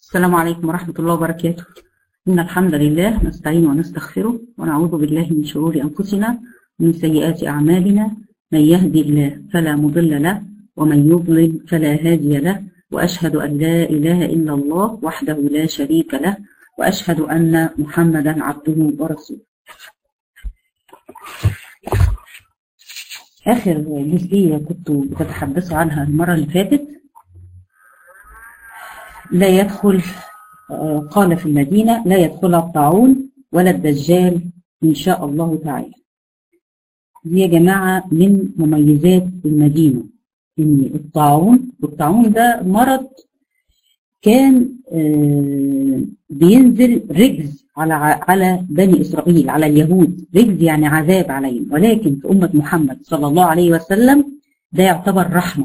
السلام عليكم ورحمة الله وبركاته إن الحمد لله نستعين ونستغفره ونعوذ بالله من شرور أنفسنا ومن سيئات أعمالنا من يهدي الله فلا مضل له ومن يضلل فلا هادي له وأشهد أن لا إله إلا الله وحده لا شريك له وأشهد أن محمدا عبده ورسوله آخر جزئية كنت بتتحدثوا عنها المرة اللي فاتت لا يدخل قال في المدينة لا يدخل الطاعون ولا الدجال إن شاء الله تعالى دي يا جماعة من مميزات المدينة إن الطاعون والطاعون ده مرض كان بينزل رجز على على بني إسرائيل على اليهود رجز يعني عذاب عليهم ولكن في أمة محمد صلى الله عليه وسلم ده يعتبر رحمة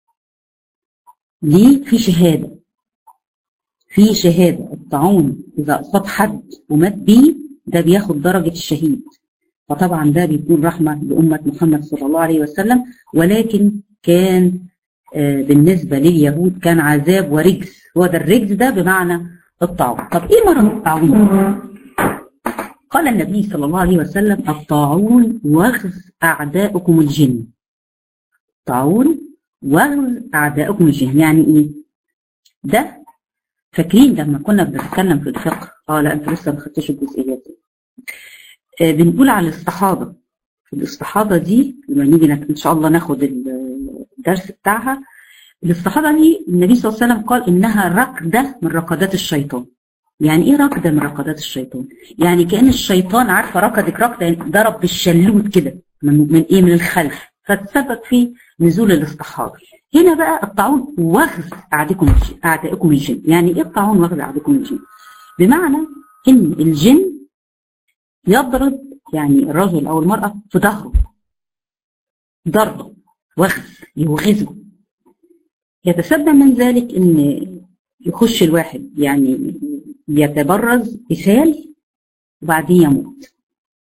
ليه في شهادة في شهادة الطاعون إذا أصاب حد ومات بيه ده بياخد درجة الشهيد فطبعا ده بيكون رحمة لأمة محمد صلى الله عليه وسلم ولكن كان بالنسبة لليهود كان عذاب ورجز هو ده الرجز ده بمعنى الطاعون طب إيه مرض الطاعون قال النبي صلى الله عليه وسلم الطاعون وغز أعداؤكم الجن طاعون وغز أعداؤكم الجن يعني إيه ده فاكرين لما كنا بنتكلم في الفقه اه لا انتوا لسه ما خدتوش الجزئيات دي آه بنقول على الاستحاضه الاستحاضه دي لما نيجي ان شاء الله ناخد الدرس بتاعها الاستحاضه دي النبي صلى الله عليه وسلم قال انها ركده من ركضات الشيطان يعني ايه ركده من ركضات الشيطان يعني كان الشيطان عارفه ركضك ركضه يعني ضرب بالشلوت كده من, من ايه من الخلف فتسبب في نزول الاستحاضه هنا بقى الطاعون وغز أعدائكم الجن أعدائكم الجن يعني إيه الطاعون وغز أعدائكم الجن بمعنى إن الجن يضرب يعني الرجل أو المرأة في ظهره ضربه وغز يوغزه يتسبب من ذلك إن يخش الواحد يعني يتبرز إسهال وبعدين يموت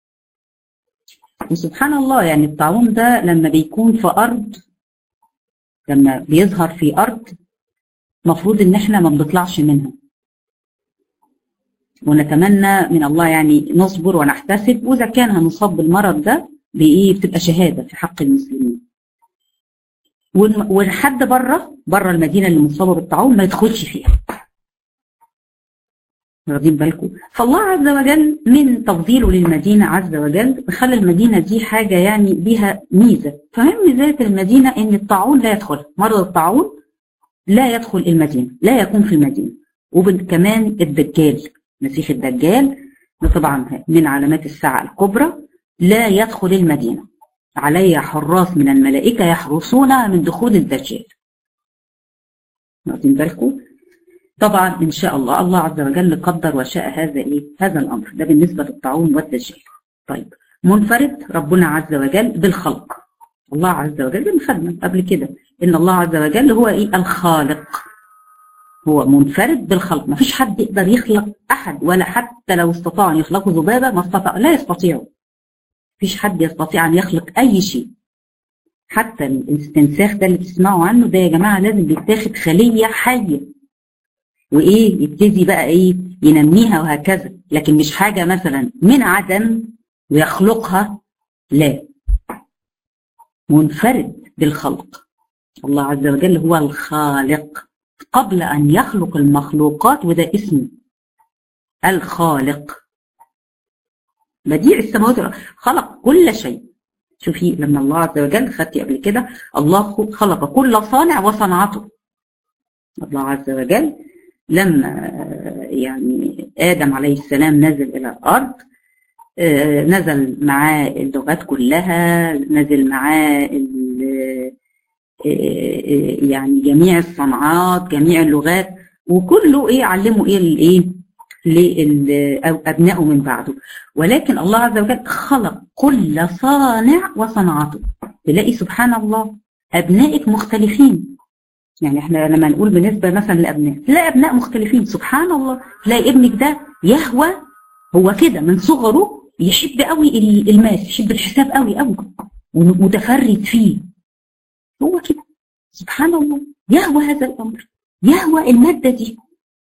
وسبحان الله يعني الطاعون ده لما بيكون في أرض لما بيظهر في أرض مفروض إن إحنا ما بنطلعش منها ونتمنى من الله يعني نصبر ونحتسب وإذا كان هنصاب بالمرض ده بإيه بتبقى شهادة في حق المسلمين ولحد بره بره المدينة اللي مصابة بالطاعون ما يدخلش فيها واخدين بالكم فالله عز وجل من تفضيله للمدينة عز وجل خلى المدينة دي حاجة يعني ليها ميزة فمن ميزات المدينة ان الطاعون لا يدخل مرض الطاعون لا يدخل المدينة لا يكون في المدينة وكمان الدجال مسيح الدجال ده طبعا من علامات الساعة الكبرى لا يدخل المدينة علي حراس من الملائكة يحرسون من دخول الدجال واخدين بالكم طبعا ان شاء الله الله عز وجل قدر وشاء هذا ايه هذا الامر ده بالنسبه للطاعون والدجال طيب منفرد ربنا عز وجل بالخلق الله عز وجل بنخدم قبل كده ان الله عز وجل هو ايه الخالق هو منفرد بالخلق ما فيش حد يقدر يخلق احد ولا حتى لو استطاع ان يخلقوا ذبابه ما استطاع لا يستطيع فيش حد يستطيع ان يخلق اي شيء حتى الاستنساخ ده اللي بتسمعوا عنه ده يا جماعه لازم بيتاخد خليه حيه وايه يبتدي بقى ايه ينميها وهكذا لكن مش حاجه مثلا من عدم ويخلقها لا منفرد بالخلق الله عز وجل هو الخالق قبل ان يخلق المخلوقات وده اسمه الخالق بديع السماوات خلق كل شيء شوفي لما الله عز وجل خدتي قبل كده الله خلق كل صانع وصنعته الله عز وجل لما يعني آدم عليه السلام نزل إلى الأرض نزل معاه اللغات كلها نزل معاه يعني جميع الصنعات جميع اللغات وكله ايه علمه ايه الايه لابنائه من بعده ولكن الله عز وجل خلق كل صانع وصنعته تلاقي سبحان الله ابنائك مختلفين يعني احنا لما نقول بالنسبه مثلا لابناء تلاقي ابناء مختلفين سبحان الله تلاقي ابنك ده يهوى هو كده من صغره يحب قوي الماس يحب الحساب قوي قوي ومتفرد فيه هو كده سبحان الله يهوى هذا الامر يهوى الماده دي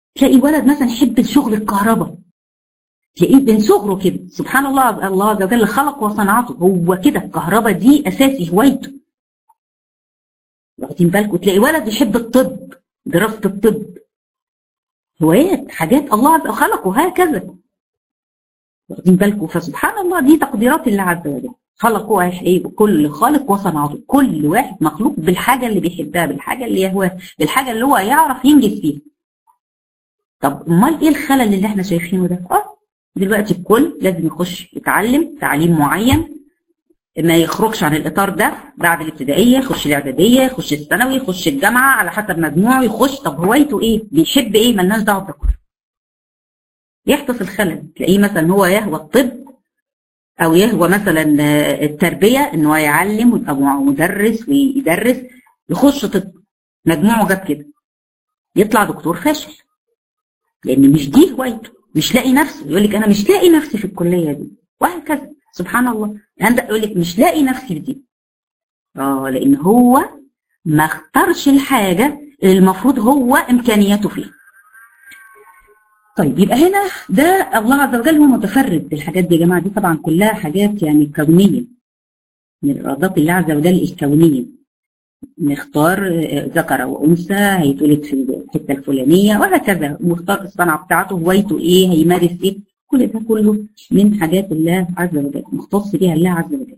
تلاقي ولد مثلا يحب شغل الكهرباء تلاقيه من صغره كده سبحان الله الله عز وجل خلق وصنعته هو كده الكهرباء دي اساسي هوايته واخدين بالكم تلاقي ولد يحب الطب دراسه الطب هوايات حاجات الله عز وجل خلقه هكذا واخدين بالكم فسبحان الله دي تقديرات الله عز وجل خلقوا ايه كل خالق وصنعته كل واحد مخلوق بالحاجه اللي بيحبها بالحاجه اللي يهواها بالحاجه اللي هو يعرف ينجز فيها طب امال ايه الخلل اللي احنا شايفينه ده اه دلوقتي الكل لازم يخش يتعلم تعليم معين ما يخرجش عن الاطار ده بعد الابتدائيه يخش الاعداديه يخش الثانوي يخش الجامعه على حسب مجموعه يخش طب هوايته ايه بيحب ايه ملناش دعوه بده كله يحدث الخلل تلاقيه مثلا هو يهوى الطب او يهوى مثلا التربيه ان هو يعلم ويبقى مدرس ويدرس يخش طب مجموعه جاب كده يطلع دكتور فاشل لان مش دي هوايته مش لاقي نفسه يقول لك انا مش لاقي نفسي في الكليه دي وهكذا سبحان الله عندك يقول لك مش لاقي نفسي في دي اه لان هو ما اختارش الحاجه اللي المفروض هو امكانياته فيها طيب يبقى هنا ده الله عز وجل هو متفرد بالحاجات دي يا جماعه دي طبعا كلها حاجات يعني كونيه من ارادات الله عز وجل الكونيه نختار ذكر او انثى هيتولد في الحته الفلانيه وهكذا مختار الصنعه بتاعته هوايته ايه هيمارس ايه كل ده كله من حاجات الله عز وجل مختص بها الله عز وجل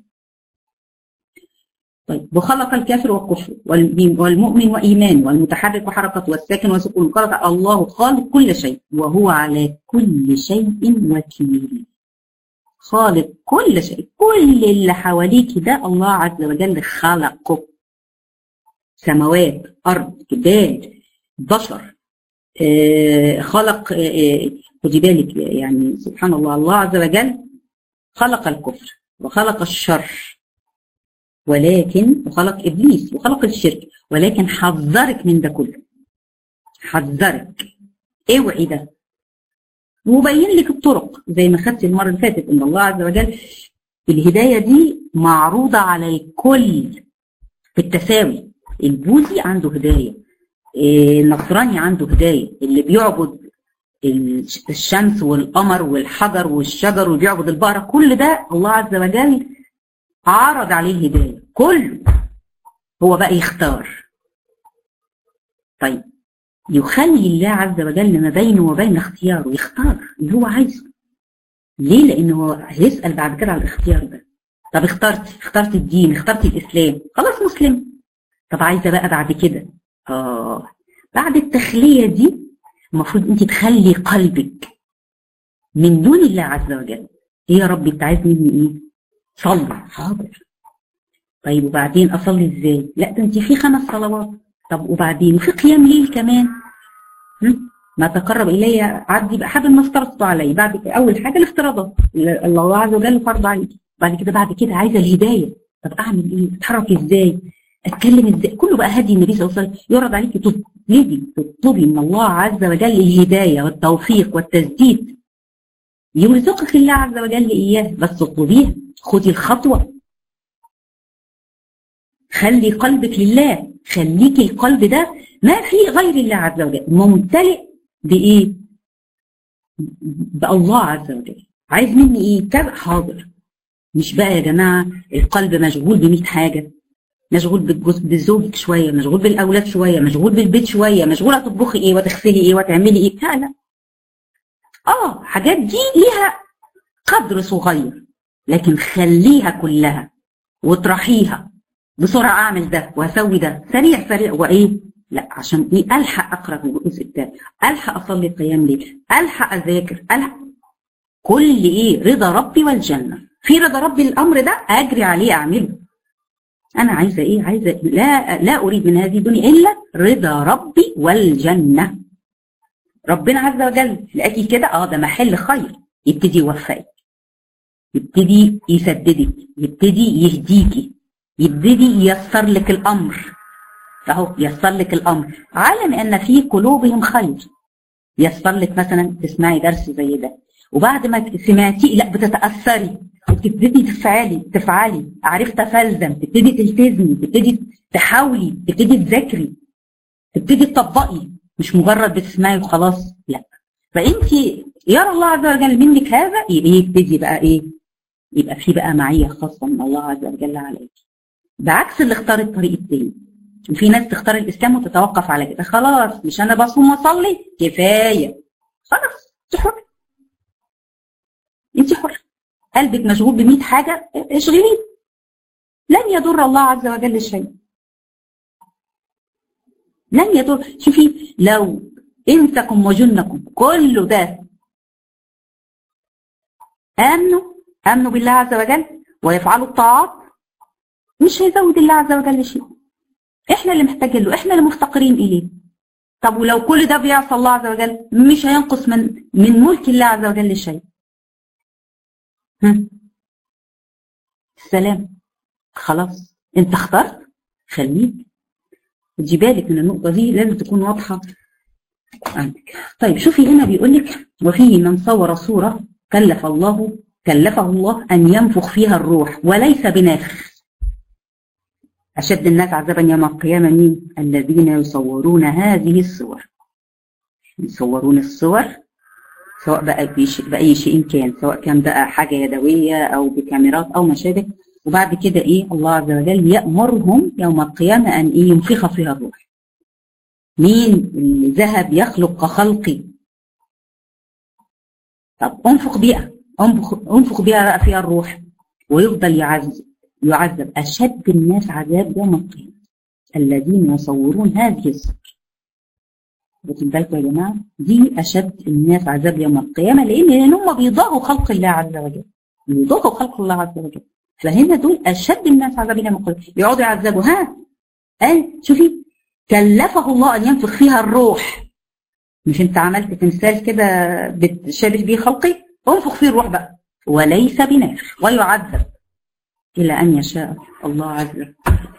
طيب وخلق الكافر والكفر والمؤمن وإيمان والمتحرك وحركة والساكن وسكون خلق الله خالق كل شيء وهو على كل شيء وكيل خالق كل شيء كل اللي حواليك ده الله عز وجل خلقه سماوات أرض جبال بشر آه خلق آه خدي بالك يعني سبحان الله الله عز وجل خلق الكفر وخلق الشر ولكن وخلق ابليس وخلق الشرك ولكن حذرك من ده كله حذرك اوعي ده وبين لك الطرق زي ما خدت المره اللي فاتت ان الله عز وجل الهدايه دي معروضه على الكل بالتساوي البوذي عنده هدايه النصراني عنده هدايه اللي بيعبد الشمس والقمر والحجر والشجر وبيعبد البقره كل ده الله عز وجل عرض عليه الهدايه كله هو بقى يختار طيب يخلي الله عز وجل ما بينه وبين اختياره يختار اللي هو عايزه ليه لانه هيسال بعد كده على الاختيار ده طب اخترت اخترت الدين اخترت الاسلام خلاص مسلم طب عايزه بقى بعد كده اه بعد التخليه دي المفروض انت تخلي قلبك من دون الله عز وجل ايه يا رب انت عايز مني ايه صلي حاضر طيب وبعدين اصلي ازاي لا ده انت في خمس صلوات طب وبعدين وفي قيام ليل كمان ما تقرب الي عبدي باحد ما افترضته علي بعد اول حاجه الافتراضات الله عز وجل فرض عليك بعد كده بعد كده عايزه الهدايه طب اعمل ايه اتحرك ازاي اتكلم ازاي كله بقى هدي النبي صلى الله عليه وسلم يعرض عليك تطلبي تطلبي من الله عز وجل الهدايه والتوفيق والتسديد يرزقك الله عز وجل اياه بس اطلبيها خدي الخطوه خلي قلبك لله خليكي القلب ده ما في غير الله عز وجل ممتلئ بايه بالله عز وجل عايز مني ايه كذا حاضر مش بقى يا جماعه القلب مشغول ب حاجه مشغول بزوجك شويه مشغول بالاولاد شويه مشغول بالبيت شويه مشغوله تطبخي ايه وتغسلي ايه وتعملي ايه لا لا اه حاجات دي ليها قدر صغير لكن خليها كلها واطرحيها بسرعه اعمل ده وهسوي ده سريع سريع وايه لا عشان ايه الحق اقرا الجزء الثاني الحق اصلي قيام ليل الحق اذاكر الحق كل ايه رضا ربي والجنه في رضا ربي الامر ده اجري عليه اعمله انا عايزه ايه عايزه لا لا اريد من هذه الدنيا الا رضا ربي والجنه ربنا عز وجل لقاكي كده اه ده محل خير يبتدي يوفقك يبتدي يسددك يبتدي يهديكي يبتدي ييسر لك الامر اهو ييسر لك الامر علم ان في قلوبهم خير ييسر لك مثلا تسمعي درس زي ده وبعد ما سمعتيه لا بتتاثري وتبتدي تفعلي تفعلي عرفت فلزم تبتدي تلتزمي تبتدي تحاولي تبتدي تذاكري تبتدي تطبقي مش مجرد بتسمعي وخلاص لا فانت يرى الله عز وجل منك هذا يبقى يبتدي بقى ايه يبقى في بقى معيه خاصه من الله عز وجل عليك بعكس اللي اختار الطريق التاني وفي ناس تختار الاسلام وتتوقف على كده خلاص مش انا بصوم واصلي كفايه خلاص انت حر انت حر قلبك مشغول ب 100 حاجه اشغليه لن يضر الله عز وجل شيء لن يضر شوفي لو انسكم وجنكم كل ده امنوا امنوا بالله عز وجل ويفعلوا الطاعات مش هيزود الله عز وجل شيء احنا اللي محتاجين له احنا اللي مفتقرين اليه طب ولو كل ده بيعصى الله عز وجل مش هينقص من من ملك الله عز وجل شيء السلام خلاص انت اخترت خليك خدي بالك من النقطه دي لازم تكون واضحه عندك طيب شوفي هنا بيقول لك وفيه من صور صوره كلف الله كلفه الله ان ينفخ فيها الروح وليس بنافخ أشد الناس عذابا يوم القيامة مين؟ الذين يصورون هذه الصور يصورون الصور سواء بقى بأي شيء كان سواء كان بقى حاجة يدوية أو بكاميرات أو ما شابه وبعد كده إيه الله عز وجل يأمرهم يوم القيامة أن إيه ينفخ فيها الروح مين اللي ذهب يخلق كخلقي طب انفخ بيها انفخ, انفخ بيها بقى فيها الروح ويفضل يعذب يعذب أشد الناس عذاب يوم القيامة الذين يصورون هذه الصور واخدين بالكم يا جماعة دي أشد الناس عذاب يوم القيامة لأن لأن هم بيضاهوا خلق الله عز وجل بيضاهوا خلق الله عز وجل فهنا دول أشد الناس عذاب يوم القيامة يقعدوا يعذبوا ها قال شوفي كلفه الله أن ينفخ فيها الروح مش أنت عملت تمثال كده بتشابه بيه خلقي انفخ فيه الروح بقى وليس بنافخ ويعذب إلى أن يشاء الله عز وجل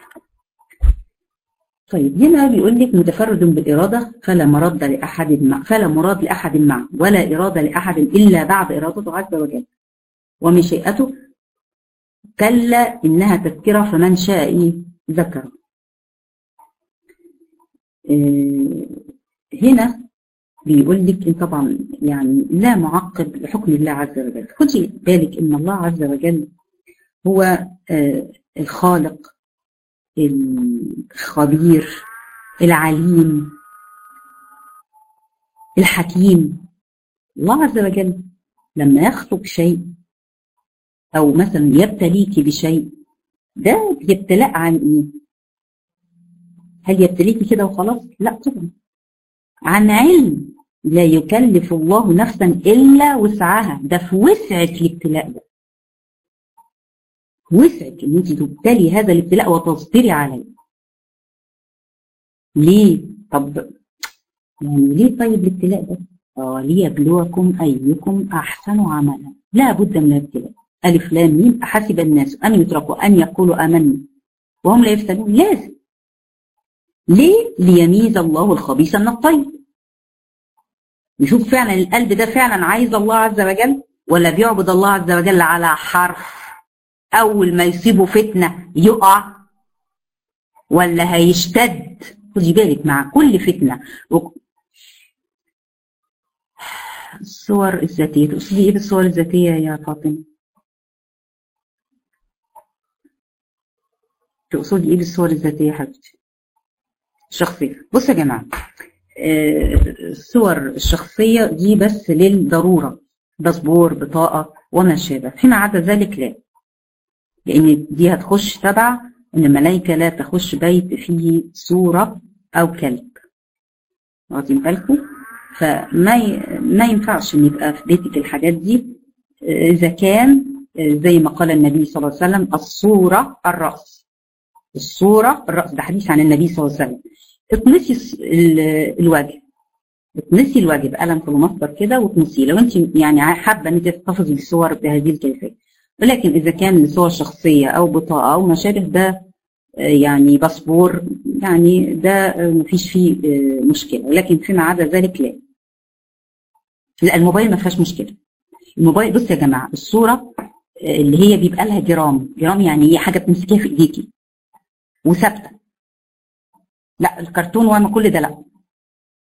طيب هنا بيقول لك متفرد بالإرادة فلا مراد لأحد مع فلا مراد لأحد معه ولا إرادة لأحد إلا بعد إرادته عز وجل ومشيئته كلا إنها تذكرة فمن شاء إيه ذكر إيه هنا بيقول لك إن طبعا يعني لا معقب لحكم الله عز وجل خدي بالك إن الله عز وجل هو الخالق الخبير العليم الحكيم الله عز وجل لما يخلق شيء او مثلا يبتليك بشيء ده ابتلاء عن ايه هل يبتليك كده وخلاص لا طبعا عن علم لا يكلف الله نفسا الا وسعها ده في وسعك الابتلاء ده وسعك ان انت تبتلي هذا الابتلاء وتصبري عليه ليه طب يعني ليه طيب الابتلاء ده اه ليبلوكم ايكم احسن عملا لا بد من الابتلاء الف لام ميم احسب الناس ان يتركوا ان يقولوا امنا وهم لا يفتنون لازم ليه ليميز الله الخبيث من الطيب نشوف فعلا القلب ده فعلا عايز الله عز وجل ولا بيعبد الله عز وجل على حرف اول ما يصيبه فتنه يقع ولا هيشتد خدي بالك مع كل فتنه و... الصور الذاتيه تقصدي ايه بالصور الذاتيه يا فاطمه تقصدي ايه بالصور الذاتيه يا حبيبتي الشخصيه بصوا يا جماعه الصور الشخصيه دي بس للضروره باسبور بطاقه وما شابه فيما عدا ذلك لا لان دي هتخش تبع ان الملائكه لا تخش بيت فيه صوره او كلب واخدين بالكم فما ي... ما ينفعش ان يبقى في بيتك الحاجات دي اذا كان زي ما قال النبي صلى الله عليه وسلم الصوره الراس الصوره الراس ده حديث عن النبي صلى الله عليه وسلم اطمسي الوجه اطمسي الوجه بقلم فلوماستر كده وتنسيه لو انت يعني حابه ان انت تحتفظي بالصور بهذه الكيفيه ولكن إذا كان صور شخصية أو بطاقة أو ما شابه ده يعني باسبور يعني ده مفيش فيه مشكلة ولكن فيما عدا ذلك لا لا الموبايل ما فيهاش مشكلة الموبايل بص يا جماعة الصورة اللي هي بيبقى لها جرام جرام يعني هي حاجة بتمسكيها في ايديكي وثابتة لا الكرتون وما كل ده لا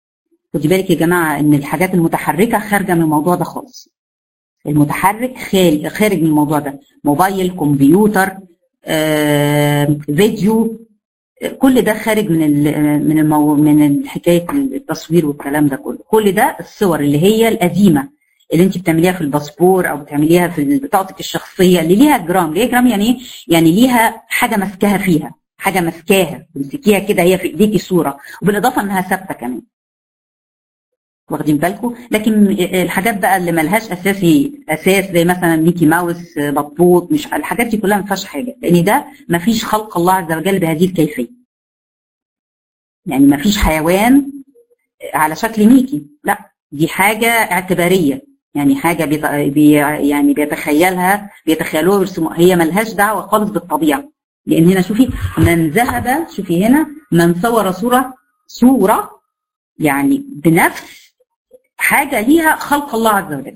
خدي بالك يا جماعه ان الحاجات المتحركه خارجه من الموضوع ده خالص المتحرك خارج من الموضوع ده موبايل كمبيوتر آه، فيديو كل ده خارج من ال من المو من حكايه التصوير والكلام ده كله كل ده الصور اللي هي القديمه اللي انت بتعمليها في الباسبور او بتعمليها في بطاقتك الشخصيه اللي ليها جرام ليه جرام يعني ايه يعني ليها حاجه ماسكاها فيها حاجه ماسكاها تمسكيها كده هي في ايديكي صوره وبالاضافه انها ثابته كمان واخدين بالكم لكن الحاجات بقى اللي ملهاش اساسي اساس زي مثلا ميكي ماوس بطوط مش الحاجات دي كلها ما فيهاش حاجه لان ده ما فيش خلق الله عز وجل بهذه الكيفيه يعني ما فيش حيوان على شكل ميكي لا دي حاجه اعتباريه يعني حاجه بيت... بي... يعني بيتخيلها بيتخيلوها ويرسموها هي ملهاش دعوه خالص بالطبيعه لان هنا شوفي من ذهب شوفي هنا من صور صوره صوره يعني بنفس حاجه ليها خلق الله عز وجل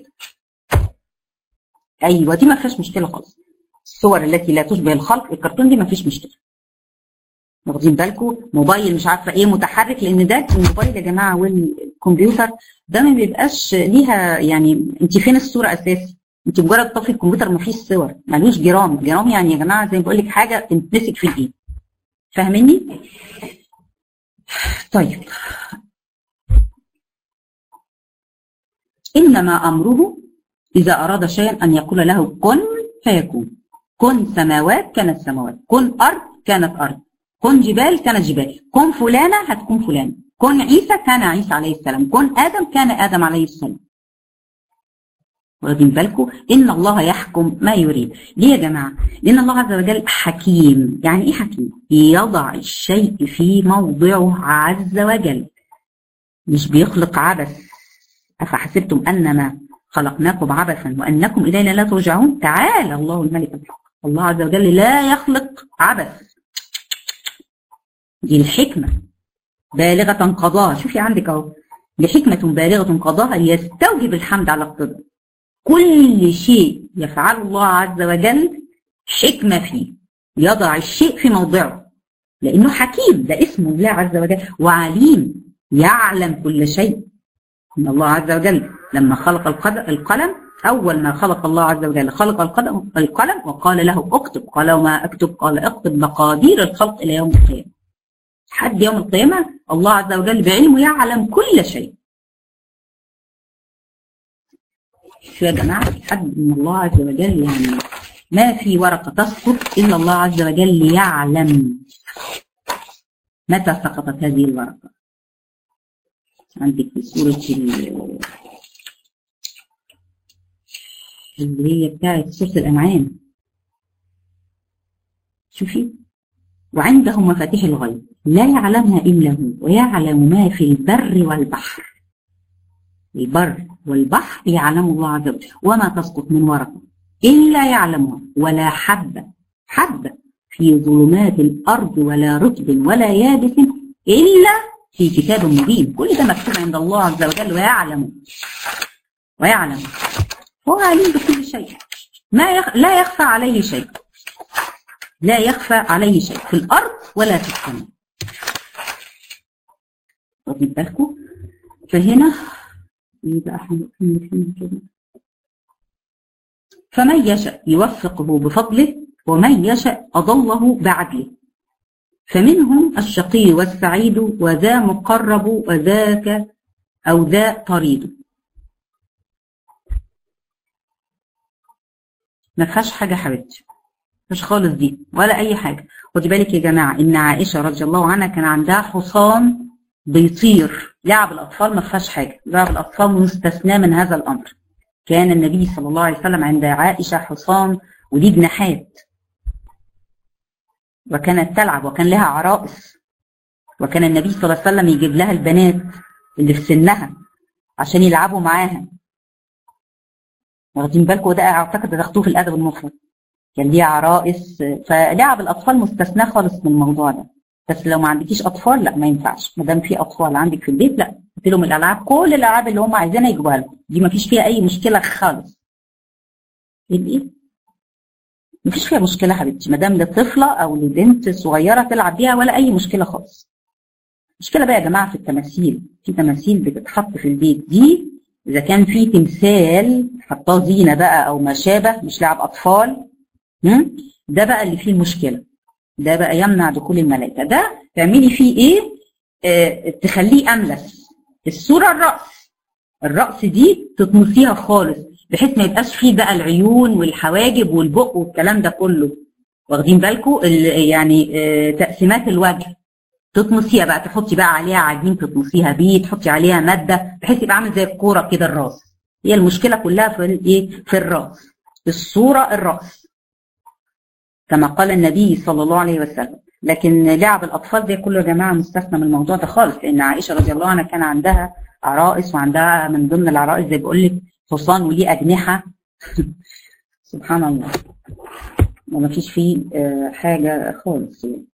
ايوه دي ما فيهاش مشكله خالص الصور التي لا تشبه الخلق الكرتون دي ما فيش مشكله واخدين بالكم موبايل مش عارفه ايه متحرك لان ده الموبايل يا جماعه والكمبيوتر ده ما بيبقاش ليها يعني انت فين الصوره اساسي انت مجرد طفي الكمبيوتر ما فيش صور ملوش جرام جرام يعني يا جماعه زي ما بقول لك حاجه تمسك في الايد فاهميني طيب إنما أمره إذا أراد شيئا أن يقول له كن فيكون كن سماوات كانت سماوات كن أرض كانت أرض كن جبال كانت جبال كن فلانة هتكون فلانة كن عيسى كان عيسى عليه السلام كن آدم كان آدم عليه السلام واخدين بالكم إن الله يحكم ما يريد ليه يا جماعة لأن الله عز وجل حكيم يعني إيه حكيم يضع الشيء في موضعه عز وجل مش بيخلق عبث أفحسبتم أنما خلقناكم عبثا وأنكم إلينا لا ترجعون تعالى الله الملك الحق الله عز وجل لا يخلق عبث دي الحكمة بالغة قضاها شوفي عندك اهو لحكمة بالغة قضاها ليستوجب الحمد على اقتضاء كل شيء يفعله الله عز وجل حكمة فيه يضع الشيء في موضعه لأنه حكيم ده اسمه الله عز وجل وعليم يعلم كل شيء إن الله عز وجل لما خلق القلم أول ما خلق الله عز وجل خلق القلم, القلم وقال له اكتب قال وما أكتب قال اكتب مقادير الخلق إلى يوم القيامة حد يوم القيامة الله عز وجل بعلمه يعلم كل شيء شو يا جماعة حد من الله عز وجل يعني ما في ورقة تسقط إلا الله عز وجل يعلم متى سقطت هذه الورقة عندك في سورة اللي هي بتاعت سورة الأنعام شوفي وعنده مفاتيح الغيب لا يعلمها إلا هو ويعلم ما في البر والبحر البر والبحر يعلم الله عز وجل وما تسقط من ورقة إلا يعلمها ولا حبة حبة في ظلمات الأرض ولا رطب ولا يابس إلا في كتاب مبين كل ده مكتوب عند الله عز وجل ويعلم ويعلم هو عليم بكل شيء ما يخ... لا يخفى عليه شيء لا يخفى عليه شيء في الأرض ولا في السماء واخدين بالكم فهنا يبقى احنا كده فمن يشاء يوفقه بفضله ومن يشاء أضله بعدله فمنهم الشقي والسعيد وذا مقرب وذاك أو ذا طريد ما فيهاش حاجة حبيبتي مش خالص دي ولا أي حاجة خدي بالك يا جماعة إن عائشة رضي الله عنها كان عندها حصان بيطير لعب الأطفال ما فيهاش حاجة لعب الأطفال مستثنى من هذا الأمر كان النبي صلى الله عليه وسلم عند عائشة حصان وليه جناحات وكانت تلعب وكان لها عرائس وكان النبي صلى الله عليه وسلم يجيب لها البنات اللي في سنها عشان يلعبوا معاها واخدين بالكم ده اعتقد تاخدوه في الادب المفرد كان ليها عرائس فلعب الاطفال مستثناه خالص من الموضوع ده بس لو ما عندكيش اطفال لا ما ينفعش ما دام في اطفال عندك في البيت لا قلت لهم الالعاب كل الالعاب اللي هم عايزينها يجيبوها لهم دي ما فيش فيها اي مشكله خالص ايه مفيش فيها مشكله حبيبتي ما دام لطفله او لبنت صغيره تلعب بيها ولا اي مشكله خالص المشكله بقى يا جماعه في التماثيل في تماثيل بتتحط في البيت دي اذا كان في تمثال حطاه زينه بقى او ما شابه مش لعب اطفال ده بقى اللي فيه المشكله ده بقى يمنع دخول الملائكه ده تعملي فيه ايه آه تخليه املس الصوره الراس الراس دي تطمسيها خالص بحيث ما يبقاش فيه بقى العيون والحواجب والبق والكلام ده كله واخدين بالكم يعني آه تقسيمات الوجه تطمسيها بقى تحطي بقى عليها عجين تطمسيها بيه تحطي عليها ماده بحيث يبقى عامل زي الكوره كده الراس هي المشكله كلها في الايه في الراس الصوره الراس كما قال النبي صلى الله عليه وسلم لكن لعب الاطفال ده كله يا جماعه مستثنى من الموضوع ده خالص لان عائشه رضي الله عنها كان عندها عرائس وعندها من ضمن العرائس زي بقول لك حصان وليه اجنحه سبحان الله وما فيش فيه حاجه خالص يعني.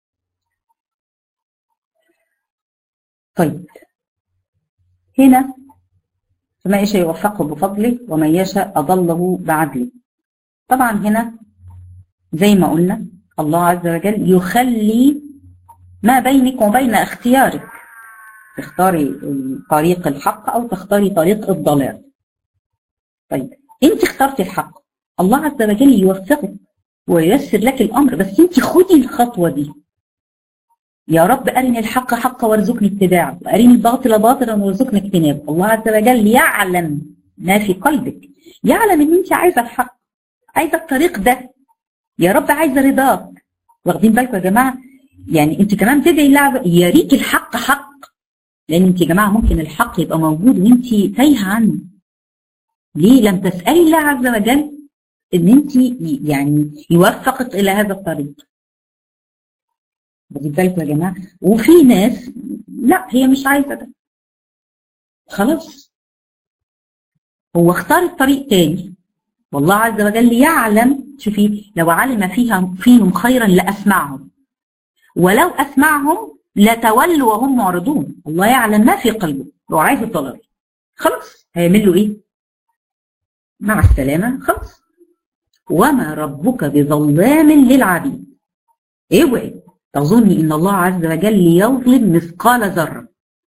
طيب هنا فما يشاء يوفقه بفضله ومن يشاء أضله بعدله طبعا هنا زي ما قلنا الله عز وجل يخلي ما بينك وبين اختيارك تختاري طريق الحق أو تختاري طريق الضلال طيب انت اخترتي الحق الله عز وجل يوفقك وييسر لك الأمر بس انت خدي الخطوة دي يا رب أرني الحق حقا وارزقني اتباعه وأرني الباطل باطلا وارزقني اجتنابه الله عز وجل يعلم ما في قلبك يعلم ان انت عايزه الحق عايزه الطريق ده يا رب عايزه رضاك واخدين بالكم يا جماعه يعني انت كمان تدعي الله يا ريت الحق حق لان انت يا جماعه ممكن الحق يبقى موجود وانت تايهه عنه ليه لم تسالي الله عز وجل ان انت يعني يوفقك الى هذا الطريق واخدين بالكم يا جماعه وفي ناس لا هي مش عايزه ده خلاص هو اختار الطريق تاني والله عز وجل يعلم شوفي لو علم فيها فيهم خيرا لاسمعهم ولو اسمعهم لتولوا وهم معرضون الله يعلم ما في قلبه لو عايز الضلال خلاص هيعمل له ايه مع السلامه خلاص وما ربك بظلام للعبيد اوعي تظني ان الله عز وجل يظلم مثقال ذره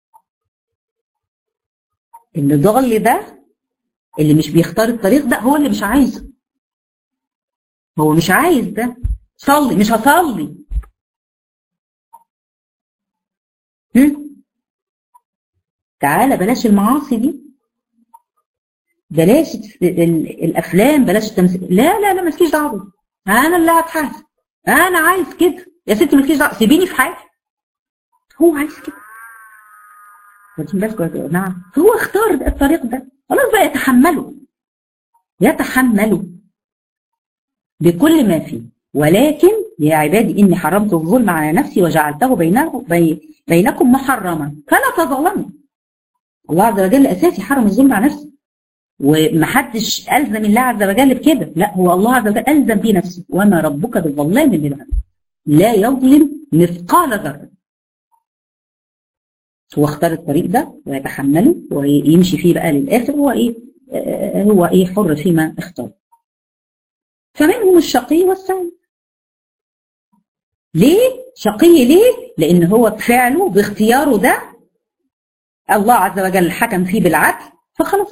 اللي ضل ده اللي مش بيختار الطريق ده هو اللي مش عايزه هو مش عايز ده صلي مش هصلي تعالى بلاش المعاصي دي بلاش الافلام بلاش التمثيل لا لا لا مالكيش دعوه انا اللي هتحاسب انا عايز كده يا ستي مالكيش دعوه سيبيني في حالي هو عايز كده واخدين بالكم يا جماعه هو اختار الطريق ده خلاص بقى يتحملوا يتحملوا بكل ما فيه ولكن يا عبادي اني حرمت الظلم على نفسي وجعلته بينه بي بينكم محرما فلا تظلموا الله عز وجل اساسي حرم الظلم على نفسه ومحدش الزم الله عز وجل بكده لا هو الله عز وجل الزم به نفسه وما ربك بظلام للعباد لا يظلم مثقال ذره هو اختار الطريق ده ويتحمله ويمشي فيه بقى للاخر هو ايه آه هو ايه حر فيما اختار فمنهم الشقي والسعيد ليه شقي ليه لان هو بفعله باختياره ده الله عز وجل حكم فيه بالعدل فخلاص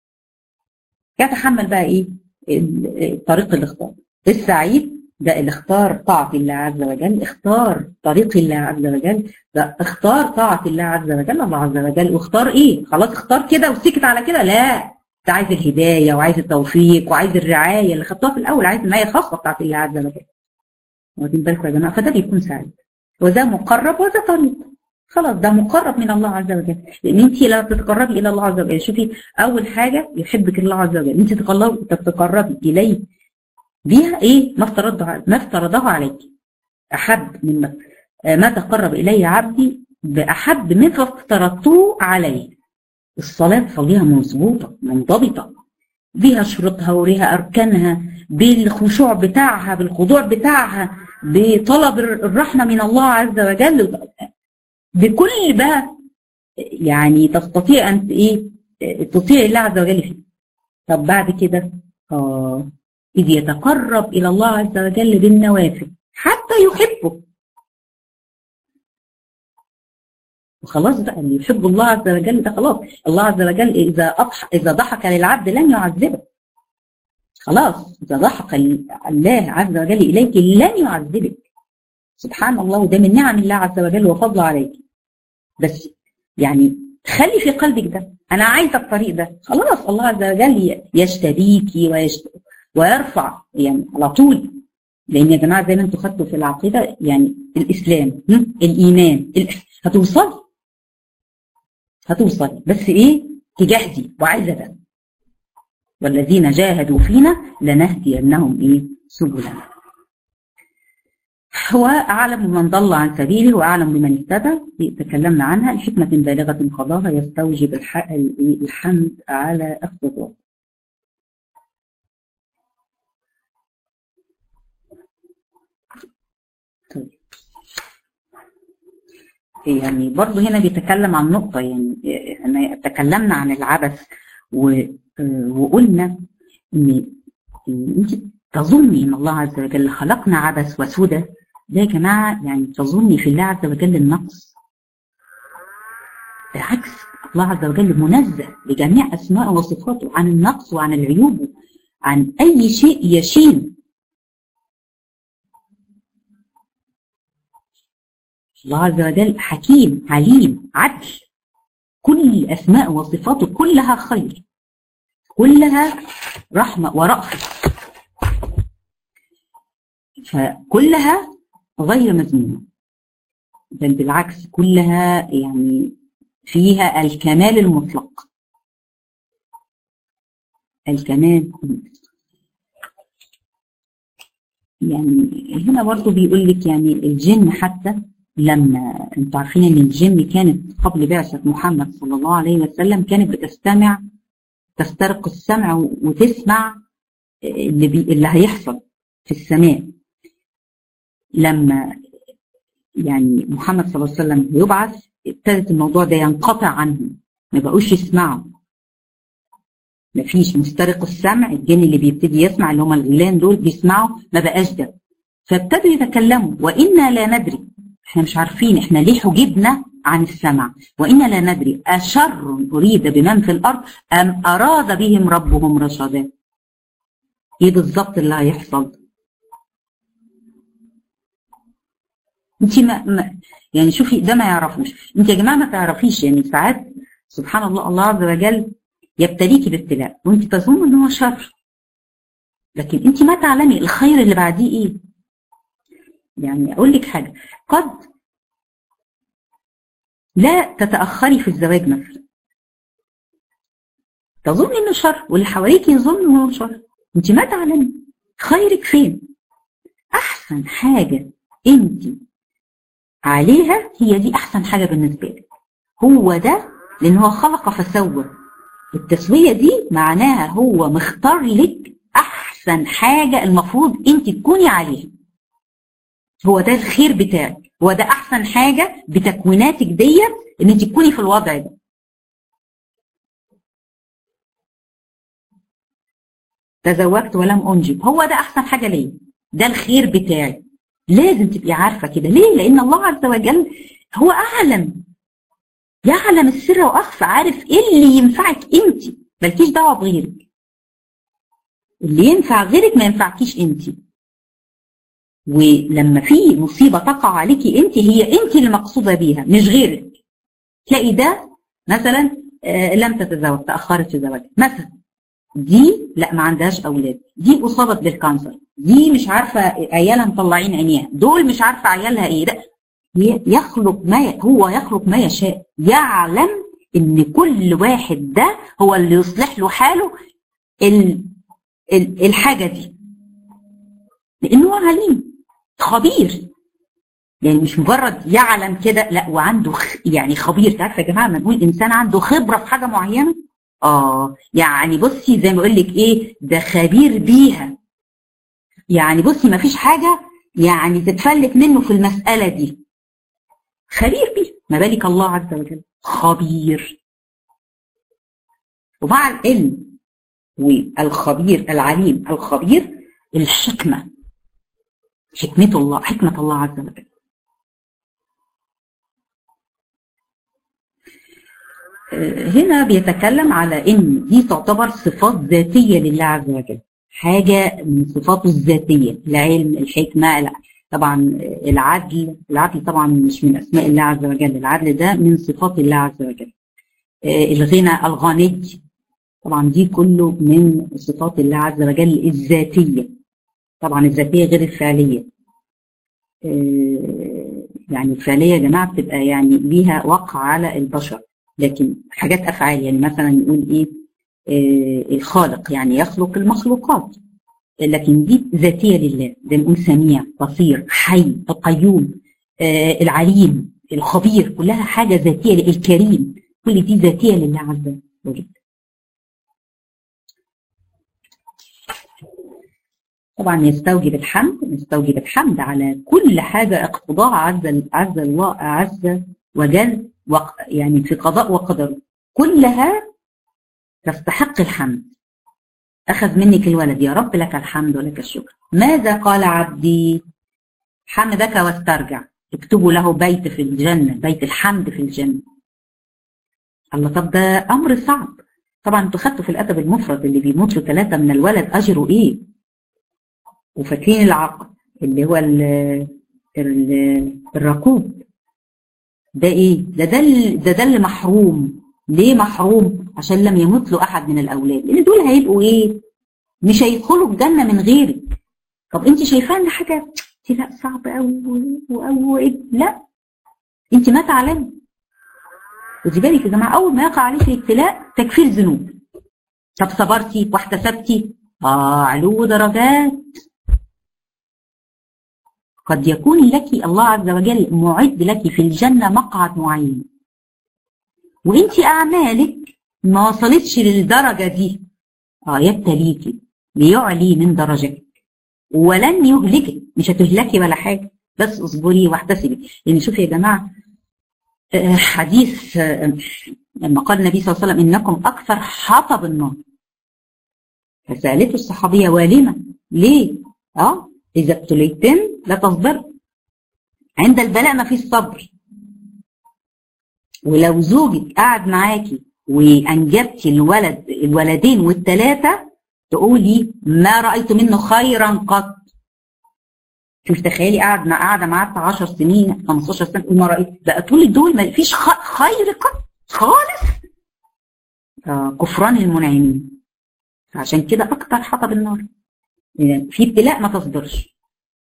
يتحمل بقى ايه الطريق اللي اختاره السعيد ده اللي اختار طاعة الله عز وجل اختار طريق الله عز وجل ده اختار طاعة الله عز وجل الله عز وجل واختار ايه خلاص اختار كده وسكت على كده لا ده عايز الهداية وعايز التوفيق وعايز الرعاية اللي خدتوها في الأول عايز العناية الخاصة بتاعت الله عز وجل واخدين بالكم يا جماعة فده بيكون سعيد وده مقرب وده طريق خلاص ده مقرب من الله عز وجل لان انت لا تتقربي الى الله عز وجل شوفي اول حاجه يحبك الله عز وجل انت تتقربي اليه بيها ايه ما افترضه ما افترضه عليك احب مما ما تقرب الي عبدي باحب مما افترضته عليه الصلاه صليها مظبوطه منضبطه بيها شروطها وليها اركانها بالخشوع بتاعها بالخضوع بتاعها بطلب الرحمه من الله عز وجل بكل بقى يعني تستطيع ان ايه تطيع الله عز وجل فيه طب بعد كده اه إذ يتقرب إلى الله عز وجل بالنوافل حتى يحبه وخلاص بقى اللي يحب الله عز وجل ده خلاص الله عز وجل اذا اضحك اذا ضحك للعبد لن يعذبه خلاص اذا ضحك الله عز وجل اليك لن يعذبك سبحان الله وده من نعم الله عز وجل وفضله عليك بس يعني خلي في قلبك ده انا عايزه الطريق ده خلاص الله عز وجل يجتبيكي ويشت... ويرفع يعني على طول لان يا جماعه زي ما انتم خدتوا في العقيده يعني الاسلام الايمان ال... هتوصل هتوصل بس ايه تجاهدي وعايزه ده والذين جاهدوا فينا لنهدينهم ايه سبلنا هو أعلم بمن ضل عن سبيله وأعلم بمن اهتدى تكلمنا عنها الحكمة بالغة قضاها يستوجب الحمد على اقتضاء طيب. يعني برضه هنا بيتكلم عن نقطة يعني تكلمنا عن العبث وقلنا ان انت تظني ان الله عز وجل خلقنا عبث وسودة ده يا جماعة يعني تظني في الله عز وجل النقص بالعكس الله عز وجل منزه بجميع أسماء وصفاته عن النقص وعن العيوب عن أي شيء يشين الله عز وجل حكيم عليم عدل كل أسماء وصفاته كلها خير كلها رحمة ورأفة فكلها غير مذمومة بل بالعكس كلها يعني فيها الكمال المطلق الكمال يعني هنا برضو بيقول لك يعني الجن حتى لما انتوا عارفين ان الجن كانت قبل بعثة محمد صلى الله عليه وسلم كانت بتستمع تسترق السمع وتسمع اللي, بي اللي هيحصل في السماء لما يعني محمد صلى الله عليه وسلم يبعث ابتدت الموضوع ده ينقطع عنهم ما بقوش يسمعوا ما فيش مسترق السمع الجن اللي بيبتدي يسمع اللي هم الغيلان دول بيسمعوا ما بقاش ده فابتدوا يتكلموا وإنا لا ندري احنا مش عارفين احنا ليه حجبنا عن السمع وإنا لا ندري أشر أريد بمن في الأرض أم أراد بهم ربهم رشدا ايه بالظبط اللي هيحصل انت ما, ما يعني شوفي ده ما يعرفوش انت يا جماعه ما تعرفيش يعني ساعات سبحان الله الله عز وجل يبتليكي بابتلاء وانت تظن ان هو شر لكن انت ما تعلمي الخير اللي بعديه ايه يعني اقول لك حاجه قد لا تتاخري في الزواج مثلا تظني انه شر واللي حواليك يظن انه شر انت ما تعلمي خيرك فين احسن حاجه انت عليها هي دي احسن حاجه بالنسبه لك هو ده لان هو خلق فسوى التسويه دي معناها هو مختار لك احسن حاجه المفروض انت تكوني عليها هو ده الخير بتاعك هو ده احسن حاجه بتكويناتك ديت ان انت تكوني في الوضع ده تزوجت ولم انجب هو ده احسن حاجه ليا ده الخير بتاعي لازم تبقي عارفه كده ليه لان الله عز وجل هو اعلم يعلم السر واخفى عارف ايه اللي ينفعك انت مالكيش دعوه بغيرك اللي ينفع غيرك ما ينفعكيش انت ولما في مصيبه تقع عليكي انت هي انت اللي مقصوده بيها مش غيرك تلاقي ده مثلا آه لم تتزوج تاخرت في زواجها مثلا دي لا ما عندهاش اولاد دي اصابت بالكانسر دي مش عارفه عيالها مطلعين عينيها دول مش عارفه عيالها ايه ده يخلق ما هو يخلق ما يشاء يعلم ان كل واحد ده هو اللي يصلح له حاله ال ال الحاجه دي لانه هو عليم خبير يعني مش مجرد يعلم كده لا وعنده يعني خبير تعرف يا جماعه لما نقول انسان عنده خبره في حاجه معينه اه يعني بصي زي ما اقول لك ايه ده خبير بيها يعني بصي ما فيش حاجه يعني تتفلت منه في المساله دي خبير بيها ما بالك الله عز وجل خبير ومع العلم والخبير العليم الخبير الحكمه حكمة الله حكمة الله عز وجل هنا بيتكلم على ان دي تعتبر صفات ذاتيه لله عز وجل حاجه من صفاته الذاتيه العلم الحكمه طبعا العدل العدل طبعا مش من اسماء الله عز وجل العدل ده من صفات الله عز وجل الغنى الغني طبعا دي كله من صفات الله عز وجل الذاتيه طبعا الذاتيه غير الفعليه يعني الفعليه يا جماعه بتبقى يعني ليها وقع على البشر لكن حاجات افعال يعني مثلا نقول ايه آه الخالق يعني يخلق المخلوقات لكن دي ذاتيه لله ده نقول سميع بصير حي القيوم آه العليم الخبير كلها حاجه ذاتيه الكريم كل دي ذاتيه لله عز وجل طبعا يستوجب الحمد يستوجب الحمد على كل حاجه اقتضاء عز عز الله عز وجل وق... يعني في قضاء وقدر كلها تستحق الحمد أخذ منك الولد يا رب لك الحمد ولك الشكر ماذا قال عبدي حمدك واسترجع اكتبوا له بيت في الجنة بيت الحمد في الجنة الله طب ده أمر صعب طبعا انتوا خدتوا في الأدب المفرد اللي بيموت له ثلاثة من الولد أجره إيه وفاكرين العقل اللي هو ال ال الركوب ده ايه ده ده ده ده اللي محروم ليه محروم عشان لم يموت له احد من الاولاد لان دول هيبقوا ايه مش هيدخلوا الجنه من غيرك طب انت شايفاها ان حاجه لا صعب قوي قوي لا انت ما تعلمي خدي بالك يا جماعه اول ما يقع عليك الابتلاء تكفير ذنوب طب صبرتي واحتسبتي اه علو درجات قد يكون لك الله عز وجل معد لك في الجنة مقعد معين وانت اعمالك ما وصلتش للدرجة دي اه يبتليكي ليعلي من درجتك ولن يهلكك مش هتهلكي ولا حاجة بس اصبري واحتسبي لان شوفي يا جماعة حديث لما قال النبي صلى الله عليه وسلم انكم اكثر حطب النار فسالته الصحابيه ولما ليه اه اذا ابتليتن لا تصبر عند البلاء ما فيش صبر ولو زوجك قعد معاكي وانجبتي الولد الولدين والثلاثه تقولي ما رايت منه خيرا قط شوف تخيلي قاعد مع قاعده معاه 10 سنين 15 سنه وما رايت بقى طول دول ما فيش خير قط خالص آه كفران المنعمين عشان كده اكتر حطب النار يعني في ابتلاء ما تصبرش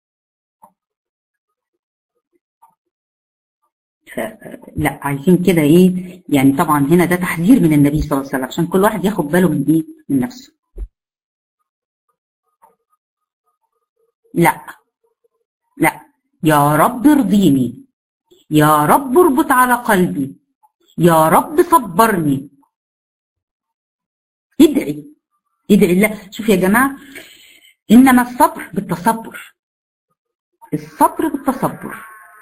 لا عايزين كده ايه يعني طبعا هنا ده تحذير من النبي صلى الله عليه وسلم عشان كل واحد ياخد باله من ايه من نفسه لا لا يا رب ارضيني يا رب اربط على قلبي يا رب صبرني ادعي ادعي الله شوف يا جماعه انما الصبر بالتصبر الصبر بالتصبر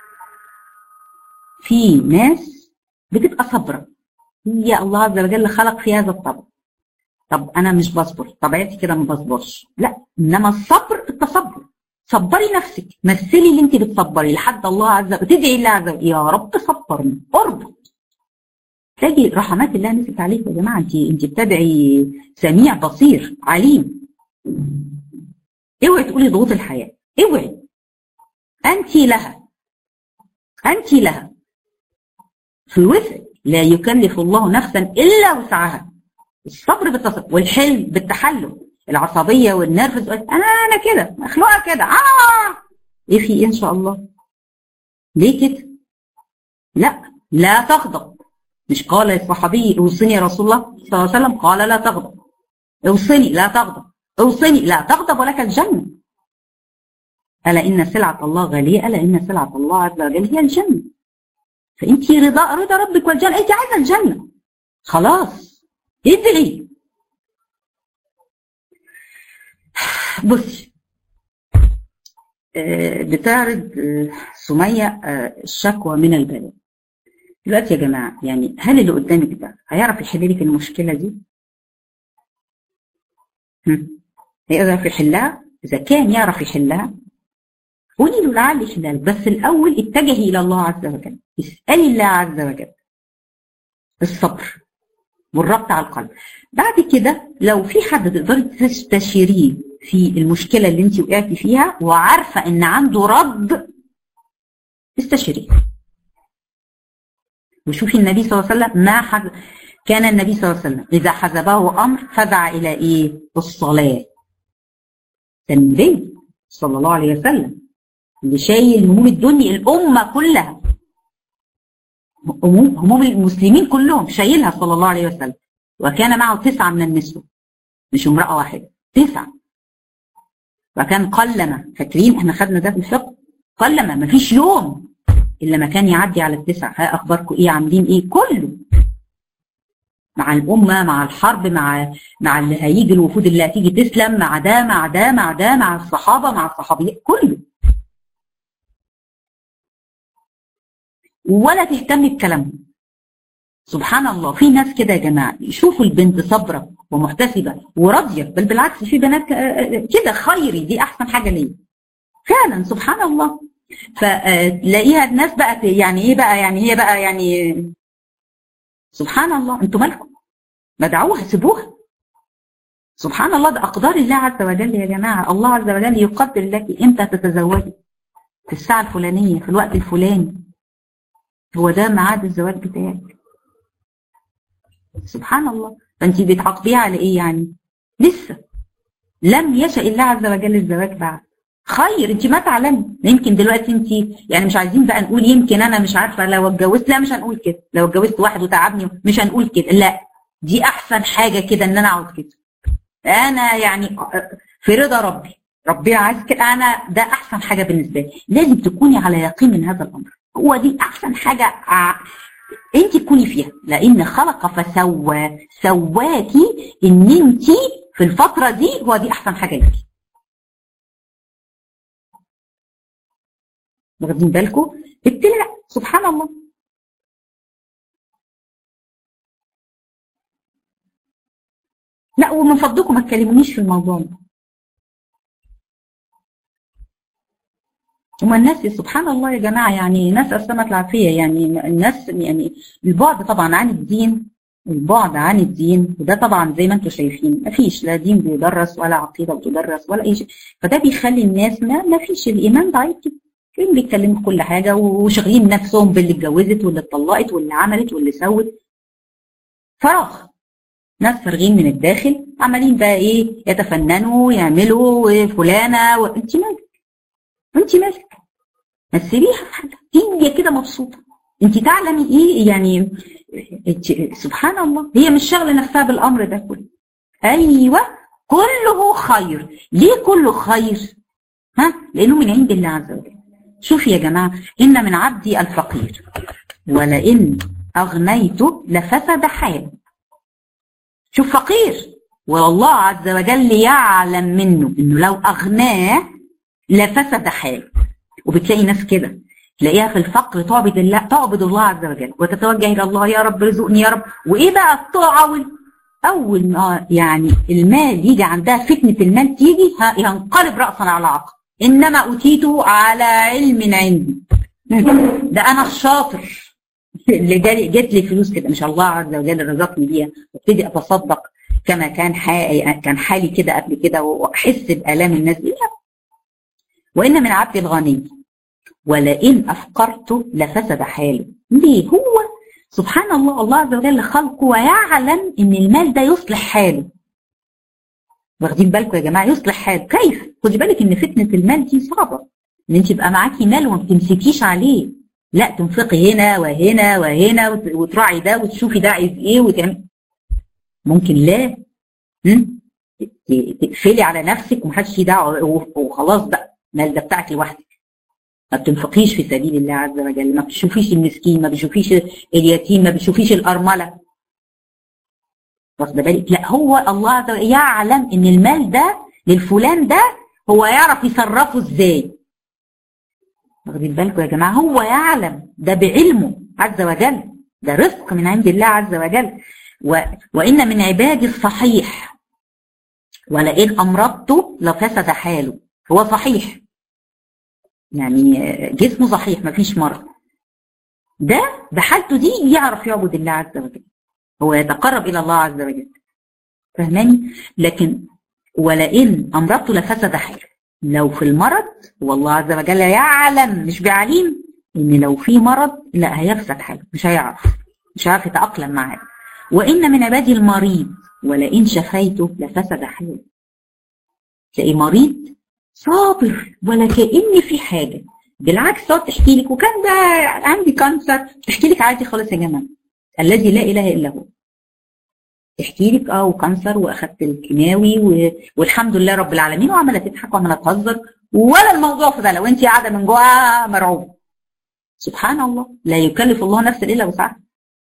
في ناس بتبقى صبرة هي الله عز وجل خلق في هذا الطبع طب انا مش بصبر طبيعتي كده ما بصبرش لا انما الصبر التصبر صبري نفسك مثلي اللي انت بتصبري لحد الله عز وجل تدعي الله عز وجل يا رب صبرني اربط تلاقي رحمات الله نزلت عليك يا جماعه انت انت بتدعي سميع بصير عليم اوعي تقولي ضغوط الحياه اوعي انت لها انت لها في وسع لا يكلف الله نفسا الا وسعها الصبر بالتصبر والحلم بالتحلم العصبيه والنرفز انا انا كده مخلوقه كده اه ايه في ايه ان شاء الله ليه كده لا لا تغضب مش قال الصحابي اوصني يا رسول الله صلى الله عليه وسلم قال لا تغضب اوصني لا تغضب اوصني لا تغضب ولك الجنه الا ان سلعه الله غاليه الا ان سلعه الله عز وجل هي الجنه فانت رضا رضا ربك والجنه انت عايزه الجنه خلاص ادعي بصي بتعرض سمية الشكوى من البلاء دلوقتي يا جماعة يعني هل اللي قدامك ده هيعرف يحل لك المشكلة دي؟ هيقدر يحلها؟ إذا كان يعرف يحلها قولي له لعل يحلها بس الأول اتجهي إلى الله عز وجل اسألي الله عز وجل الصبر والربط على القلب بعد كده لو في حد تقدري تستشيريه في المشكله اللي انت وقعتي فيها وعارفه ان عنده رد استشيريه وشوفي النبي صلى الله عليه وسلم ما حز... كان النبي صلى الله عليه وسلم اذا حزبه امر فزع الى ايه الصلاه النبي صلى الله عليه وسلم اللي شايل هموم الدنيا الامه كلها هموم هموم المسلمين كلهم شايلها صلى الله عليه وسلم وكان معه تسعه من النسوه مش امراه واحده تسعه وكان قلما فاكرين احنا خدنا ده في الفقه قلما ما فيش يوم الا ما كان يعدي على التسعه ها اخباركم ايه عاملين ايه كله مع الامه مع الحرب مع مع اللي هيجي الوفود اللي هتيجي تسلم مع ده مع ده مع ده مع الصحابه مع الصحابيات كله ولا تهتمي بكلامهم سبحان الله في ناس كده يا جماعه يشوفوا البنت صابره ومحتسبه وراضيه بل بالعكس في بنات كده خيري دي احسن حاجه ليا فعلا سبحان الله فتلاقيها الناس بقت يعني ايه بقى يعني هي بقى يعني سبحان الله انتوا مالكم مدعوها سيبوها سبحان الله ده اقدار الله عز وجل يا جماعه الله عز وجل يقدر لك امتى تتزوجي في الساعه الفلانيه في الوقت الفلاني هو ده ميعاد الزواج بتاعك سبحان الله فانت بتعاقبيها على ايه يعني لسه لم يشاء الله عز وجل الزواج بعد خير انت ما تعلمي يمكن دلوقتي انت يعني مش عايزين بقى نقول يمكن انا مش عارفه لو اتجوزت لا مش هنقول كده لو اتجوزت واحد وتعبني مش هنقول كده لا دي احسن حاجه كده ان انا اقعد كده انا يعني في رضا ربي ربنا عايز كده انا ده احسن حاجه بالنسبه لي لازم تكوني على يقين من هذا الامر هو دي احسن حاجه ع... انت تكوني فيها لان خلق فسوى سواكي ان انت في الفتره دي هو دي احسن حاجه ليكي واخدين بالكم ابتلاء سبحان الله لا ومن فضلكم ما تكلمونيش في الموضوع ده هما الناس سبحان الله يا جماعه يعني ناس اسلمت العافيه يعني الناس يعني البعد طبعا عن الدين البعد عن الدين وده طبعا زي ما انتم شايفين ما فيش لا دين بيدرس ولا عقيده بتدرس ولا اي شيء فده بيخلي الناس ما ما فيش الايمان ضعيف كده كلهم بيتكلموا في كل حاجه وشاغلين نفسهم باللي اتجوزت واللي اتطلقت واللي عملت واللي سوت فراغ ناس فارغين من الداخل عمالين بقى ايه يتفننوا يعملوا فلانه وانت مالك انت مالك ما تسيبيها في حالها هي كده مبسوطه انت تعلمي ايه يعني سبحان الله هي مش شاغله نفسها بالامر ده كله ايوه كله خير ليه كله خير ها لانه من عند الله عز وجل شوفي يا جماعه ان من عبدي الفقير ولئن اغنيته لفسد حاله شوف فقير والله عز وجل يعلم منه انه لو اغناه لفسد حاله وبتلاقي ناس كده تلاقيها في الفقر تعبد الله تعبد الله عز وجل وتتوجه الى الله يا رب ارزقني يا رب وايه بقى الطاعه وال... اول ما يعني المال يجي عندها فتنه المال تيجي ينقلب راسا على عقب انما اوتيته على علم عندي ده انا الشاطر اللي جالي جت لي فلوس كده مش الله عز وجل رزقني بيها وابتدي اتصدق كما كان حالي كان حالي كده قبل كده واحس بالام الناس دي وان من عبد الغني ولئن افقرت لفسد حاله ليه هو سبحان الله الله عز وجل خلقه ويعلم ان المال ده يصلح حاله واخدين بالكم يا جماعه يصلح حاله كيف خدي بالك ان فتنه المال دي صعبه ان انت يبقى معاكي مال وما تمسكيش عليه لا تنفقي هنا وهنا وهنا وتراعي ده وتشوفي ده عايز ايه وتعمل ممكن لا تقفلي على نفسك ومحدش دعوه وخلاص بقى المال ده بتاعك لوحدك ما بتنفقيش في سبيل الله عز وجل ما بتشوفيش المسكين ما بتشوفيش اليتيم ما بتشوفيش الارمله واخده بالك لا هو الله عز وجل يعلم ان المال ده للفلان ده هو يعرف يصرفه ازاي واخدين بالكم يا جماعه هو يعلم ده بعلمه عز وجل ده رزق من عند الله عز وجل و... وان من عبادي الصحيح ولئن امرضت لفسد حاله هو صحيح يعني جسمه صحيح ما فيش مرض ده بحالته دي يعرف يعبد الله عز وجل هو يتقرب الى الله عز وجل فهماني لكن ولئن امرضت لفسد حاله لو في المرض والله عز وجل يعلم مش بعليم ان لو في مرض لا هيفسد حاله مش هيعرف مش هيعرف يتاقلم معاه وان من عبادي المريض ولئن شفيته لفسد حاله تلاقي مريض صابر ولا كأن في حاجه بالعكس تقعد تحكي لك وكان ده عندي كانسر تحكي لك عادي خالص يا جماعه الذي لا اله الا هو تحكي لك اه وكانسر واخدت الكيماوي و... والحمد لله رب العالمين وعماله تضحك وعماله تهزر ولا الموضوع في بالها وانت قاعده من جواها مرعوبه سبحان الله لا يكلف الله نفسا الا وسعها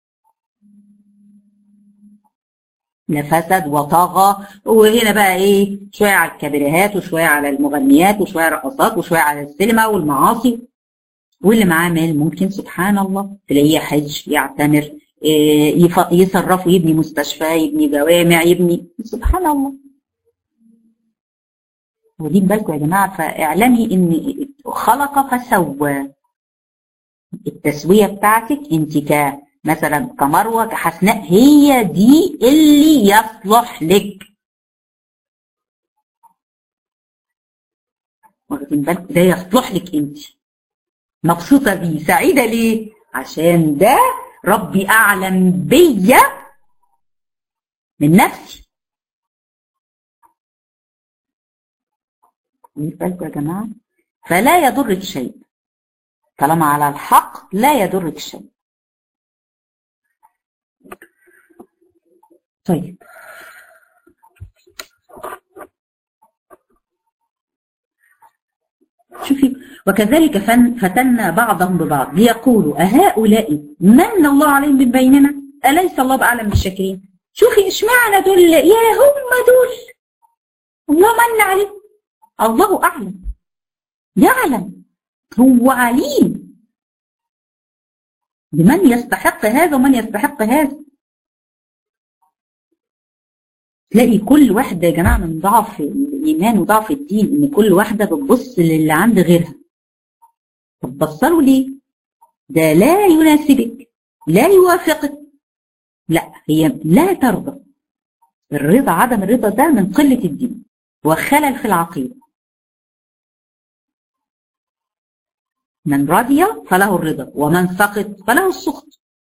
لفسد وطغى وهنا بقى ايه شويه على الكبريهات وشويه على المغنيات وشويه رقصات وشويه على السينما والمعاصي واللي معاه مال ممكن سبحان الله تلاقيه حج يعتمر إيه يصرفه يبني مستشفى يبني جوامع يبني سبحان الله ودي بالكم يا جماعه فاعلمي ان خلق فسوى التسويه بتاعتك انت ك مثلا كمروه كحسناء هي دي اللي يصلح لك واخدين بالكم ده يصلح لك انت مبسوطه بيه سعيده ليه عشان ده ربي اعلم بيا من نفسي بالكم يا جماعه فلا يضرك شيء طالما على الحق لا يضرك شيء طيب شوفي وكذلك فتنا بعضهم ببعض ليقولوا أهؤلاء من الله عليهم من بيننا أليس الله بأعلم بالشاكرين شوفي اشمعنى دول يا هم دول الله من عليهم الله أعلم يعلم هو عليم بمن يستحق هذا ومن يستحق هذا تلاقي كل واحدة يا جماعة من ضعف الإيمان وضعف الدين إن كل واحدة بتبص للي عند غيرها طب بصلوا ليه؟ ده لا يناسبك لا يوافقك لا هي لا ترضى الرضا عدم الرضا ده من قلة الدين وخلل في العقيدة من رضي فله الرضا ومن سقط فله السخط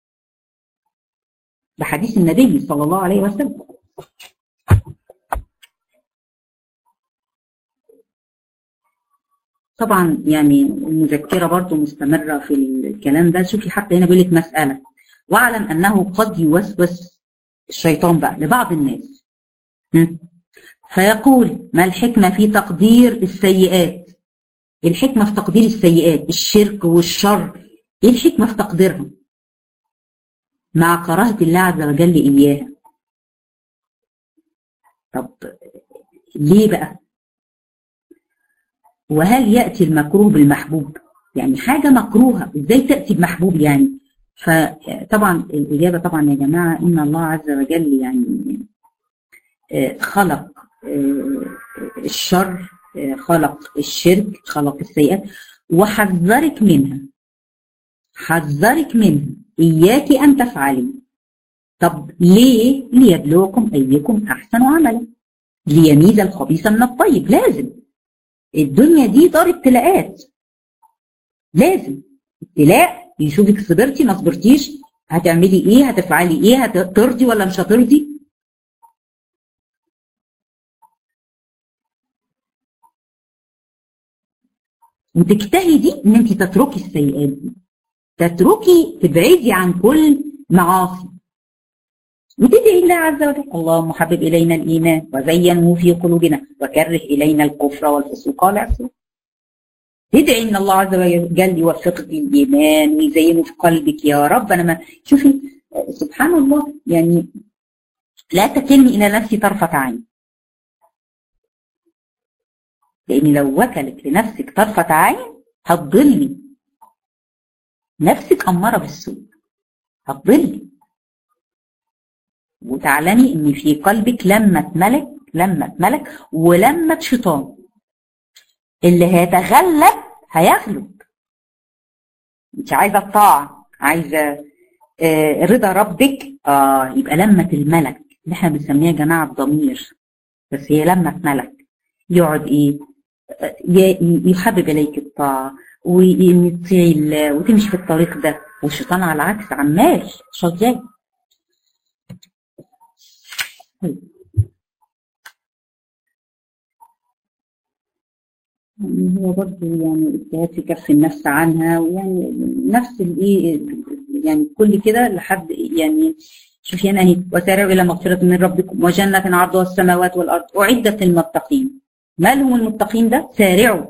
ده حديث النبي صلى الله عليه وسلم طبعا يعني المذكره برضو مستمره في الكلام ده شوفي حتى هنا بيقول لك مساله واعلم انه قد يوسوس الشيطان بقى لبعض الناس فيقول ما الحكمه في تقدير السيئات الحكمه في تقدير السيئات الشرك والشر ايه الحكمه في تقديرها مع كراهه الله عز وجل اياها طب ليه بقى وهل يأتي المكروه بالمحبوب يعني حاجة مكروهة ازاي تأتي بمحبوب يعني فطبعا الإجابة طبعا يا جماعة إن الله عز وجل يعني خلق الشر خلق الشرك خلق السيئات وحذرك منها حذرك منها إياك أن تفعلي طب ليه ليبلوكم أيكم أحسن عملا ليميز الخبيث من الطيب لازم الدنيا دي دار ابتلاءات لازم ابتلاء يشوفك صبرتي ما صبرتيش هتعملي ايه هتفعلي ايه هترضي ولا مش هترضي وتجتهدي ان انت تتركي السيئات دي تتركي تبعدي عن كل معاصي وتدعي الله عز وجل اللهم حبب إلينا الإيمان وزينه في قلوبنا وكره إلينا الكفر والفسوق والعصيان تدعي ان الله عز وجل يوفقك للايمان ويزينه في قلبك يا رب انا ما شوفي سبحان الله يعني لا تكلني الى نفسي طرفه عين لان لو وكلت لنفسك طرفه عين هتضلي نفسك اماره بالسوء هتضلي وتعلمي ان في قلبك لما ملك لما ملك ولما شيطان اللي هيتغلب هيغلب انت عايزه الطاعه عايزه آه رضا ربك اه يبقى لمة الملك اللي احنا بنسميها جماعة الضمير بس هي لمة ملك يقعد ايه يحبب اليك الطاعة وان تطيعي الله وتمشي في الطريق ده والشيطان على العكس عمال شغال يعني هو برضه يعني اجتهاد في كف النفس عنها ويعني نفس الايه يعني كل كده لحد يعني شوفي هنا اهي وسارعوا الى مغفره من ربكم وجنه عرضها السماوات والارض اعدت للمتقين ما لهم المتقين ده سارعوا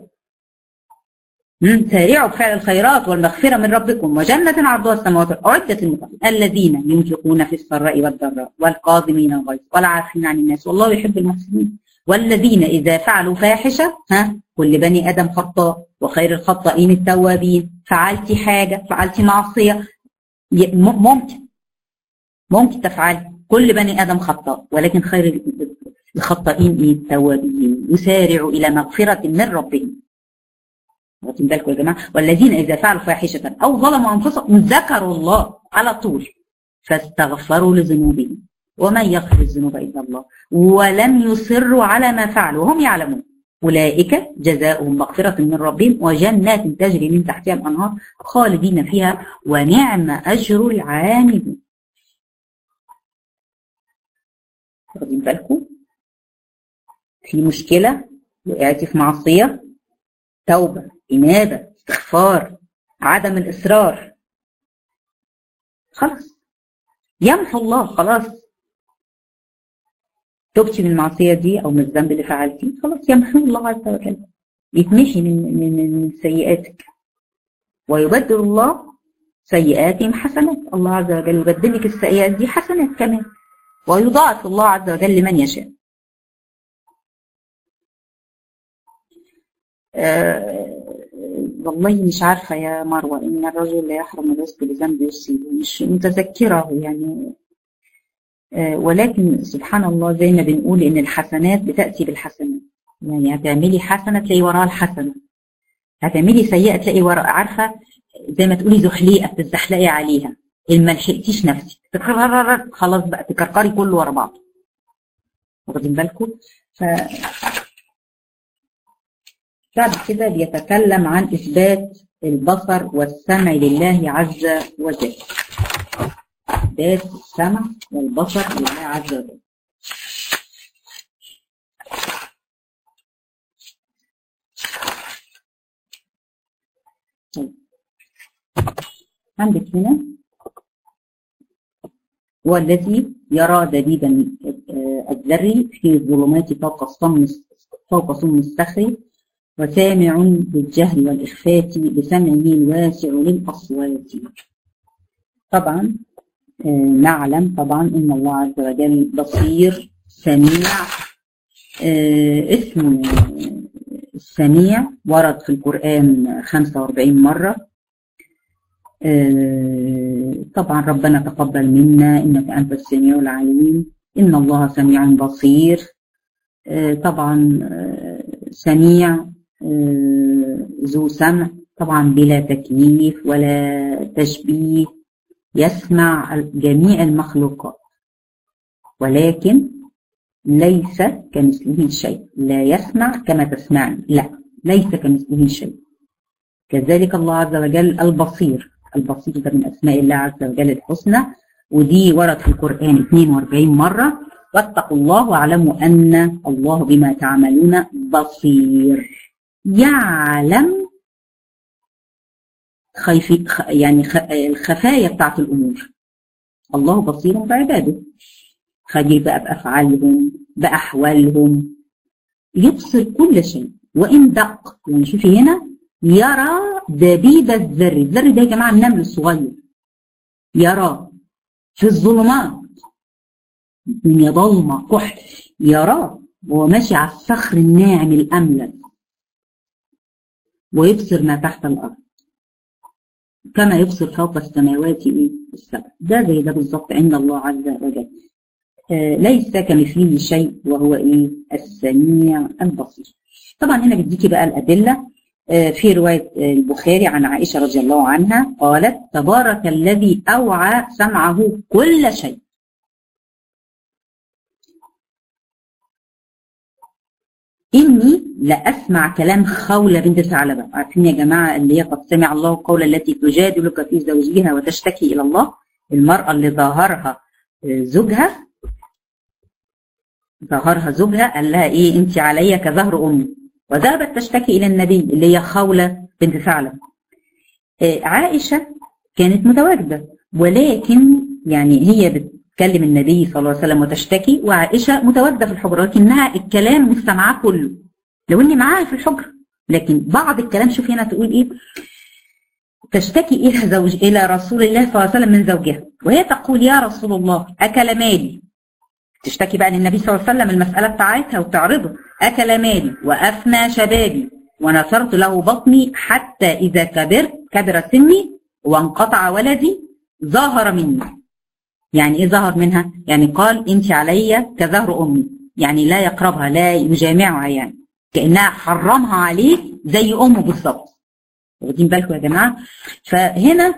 سارعوا بفعل الخيرات والمغفره من ربكم وجنه عرضها السماوات والارض اعدت للمتقين الذين ينفقون في السراء والضراء والقادمين الغيظ والعافين عن الناس والله يحب المحسنين والذين اذا فعلوا فاحشه ها كل بني ادم خطاء وخير الخطائين التوابين فعلتي حاجه فعلتي معصيه ممكن ممكن تفعلي كل بني ادم خطاء ولكن خير الخطائين ايه التوابين يسارعوا الى مغفره من ربهم واخدين بالكم يا جماعه والذين اذا فعلوا فاحشه او ظلموا انفسهم ذكروا الله على طول فاستغفروا لذنوبهم ومن يغفر الذنوب الا الله ولم يصروا على ما فعلوا وهم يعلمون أولئك جزاؤهم مغفرة من ربهم وجنات تجري من تحتها الأنهار خالدين فيها ونعم أجر العاملين واخدين بالكم في مشكلة وقعتي في معصية توبة إنابة استغفار عدم الإصرار خلاص يمحو الله خلاص تبتي من المعصية دي أو من الذنب اللي فعلتيه خلاص يمحو الله عز وجل يتمشي من من من سيئاتك ويبدل الله سيئاتهم حسنات الله عز وجل يبدل لك السيئات دي حسنات كمان ويضاعف الله عز وجل لمن يشاء أه والله مش عارفة يا مروة إن الرجل لا يحرم الرزق بذنب يصيبه مش متذكرة يعني أه ولكن سبحان الله زي ما بنقول إن الحسنات بتأتي بالحسنات يعني هتعملي حسنة تلاقي وراها الحسنة هتعملي سيئة تلاقي وراها عارفة زي ما تقولي زحليقة بتزحلقي عليها ما لحقتيش نفسك خلاص بقى تكركري كله ورا بعض واخدين بالكم ف بعد كده بيتكلم عن اثبات البصر والسمع لله عز وجل اثبات السمع والبصر لله عز وجل طيب. عندك هنا هو الذي يرى دبيب الذري في الظلمات فوق الصم فوق صم الصخر وسامع بالجهر والإخفاء بسمعه الواسع للأصوات طبعا نعلم طبعا إن الله عز وجل بصير سميع اسم السميع ورد في القرآن 45 مرة طبعا ربنا تقبل منا إنك أنت السميع العليم إن الله سميع بصير طبعا سميع ذو سمع طبعا بلا تكييف ولا تشبيه يسمع جميع المخلوقات ولكن ليس كمثله شيء لا يسمع كما تسمعني لا ليس كمثله شيء كذلك الله عز وجل البصير البصير ده من أسماء الله عز وجل الحسنى ودي ورد في القرآن 42 مرة واتقوا الله واعلموا أن الله بما تعملون بصير يعلم خيفي يعني الخفايا بتاعت الأمور الله بصير بعباده خبير بقى بأفعالهم بأحوالهم يبصر كل شيء وإن دق يعني شوفي هنا يرى دبيب الذر الذر ده يا جماعة النمل الصغير يرى في الظلمات من ضلمة كحل يراه وهو ماشي على الصخر الناعم الأملس ويبصر ما تحت الأرض كما يبصر فوق السماوات السبع ده زي ده بالظبط عند الله عز وجل آه ليس كمثله شيء وهو ايه السميع البصير طبعا هنا بديكي بقى الأدلة في رواية البخاري عن عائشة رضي الله عنها قالت تبارك الذي أوعى سمعه كل شيء إني لأسمع كلام خولة بنت ثعلبة عارفين يا جماعة اللي هي قد سمع الله قول التي تجادلك في زوجها وتشتكي إلى الله المرأة اللي ظاهرها زوجها ظهرها زوجها قال لها إيه أنت عليا كظهر أمي وذهبت تشتكي إلى النبي اللي هي خولة بنت ثعلبة عائشة كانت متواجدة ولكن يعني هي بتكلم النبي صلى الله عليه وسلم وتشتكي وعائشة متواجدة في الحجرة لكنها الكلام مستمعاه كله لو اني معاها في الحجرة لكن بعض الكلام شوف هنا تقول ايه تشتكي إلى زوج إلى رسول الله صلى الله عليه وسلم من زوجها وهي تقول يا رسول الله أكل مالي تشتكي بقى للنبي صلى الله عليه وسلم المسألة بتاعتها وتعرضه أكل مالي وأفنى شبابي ونصرت له بطني حتى إذا كبرت كبر سني وانقطع ولدي ظاهر مني يعني إيه ظهر منها؟ يعني قال أنت علي كظهر أمي يعني لا يقربها لا يجامعها يعني كأنها حرمها عليه زي أمه بالظبط واخدين بالكم يا جماعة فهنا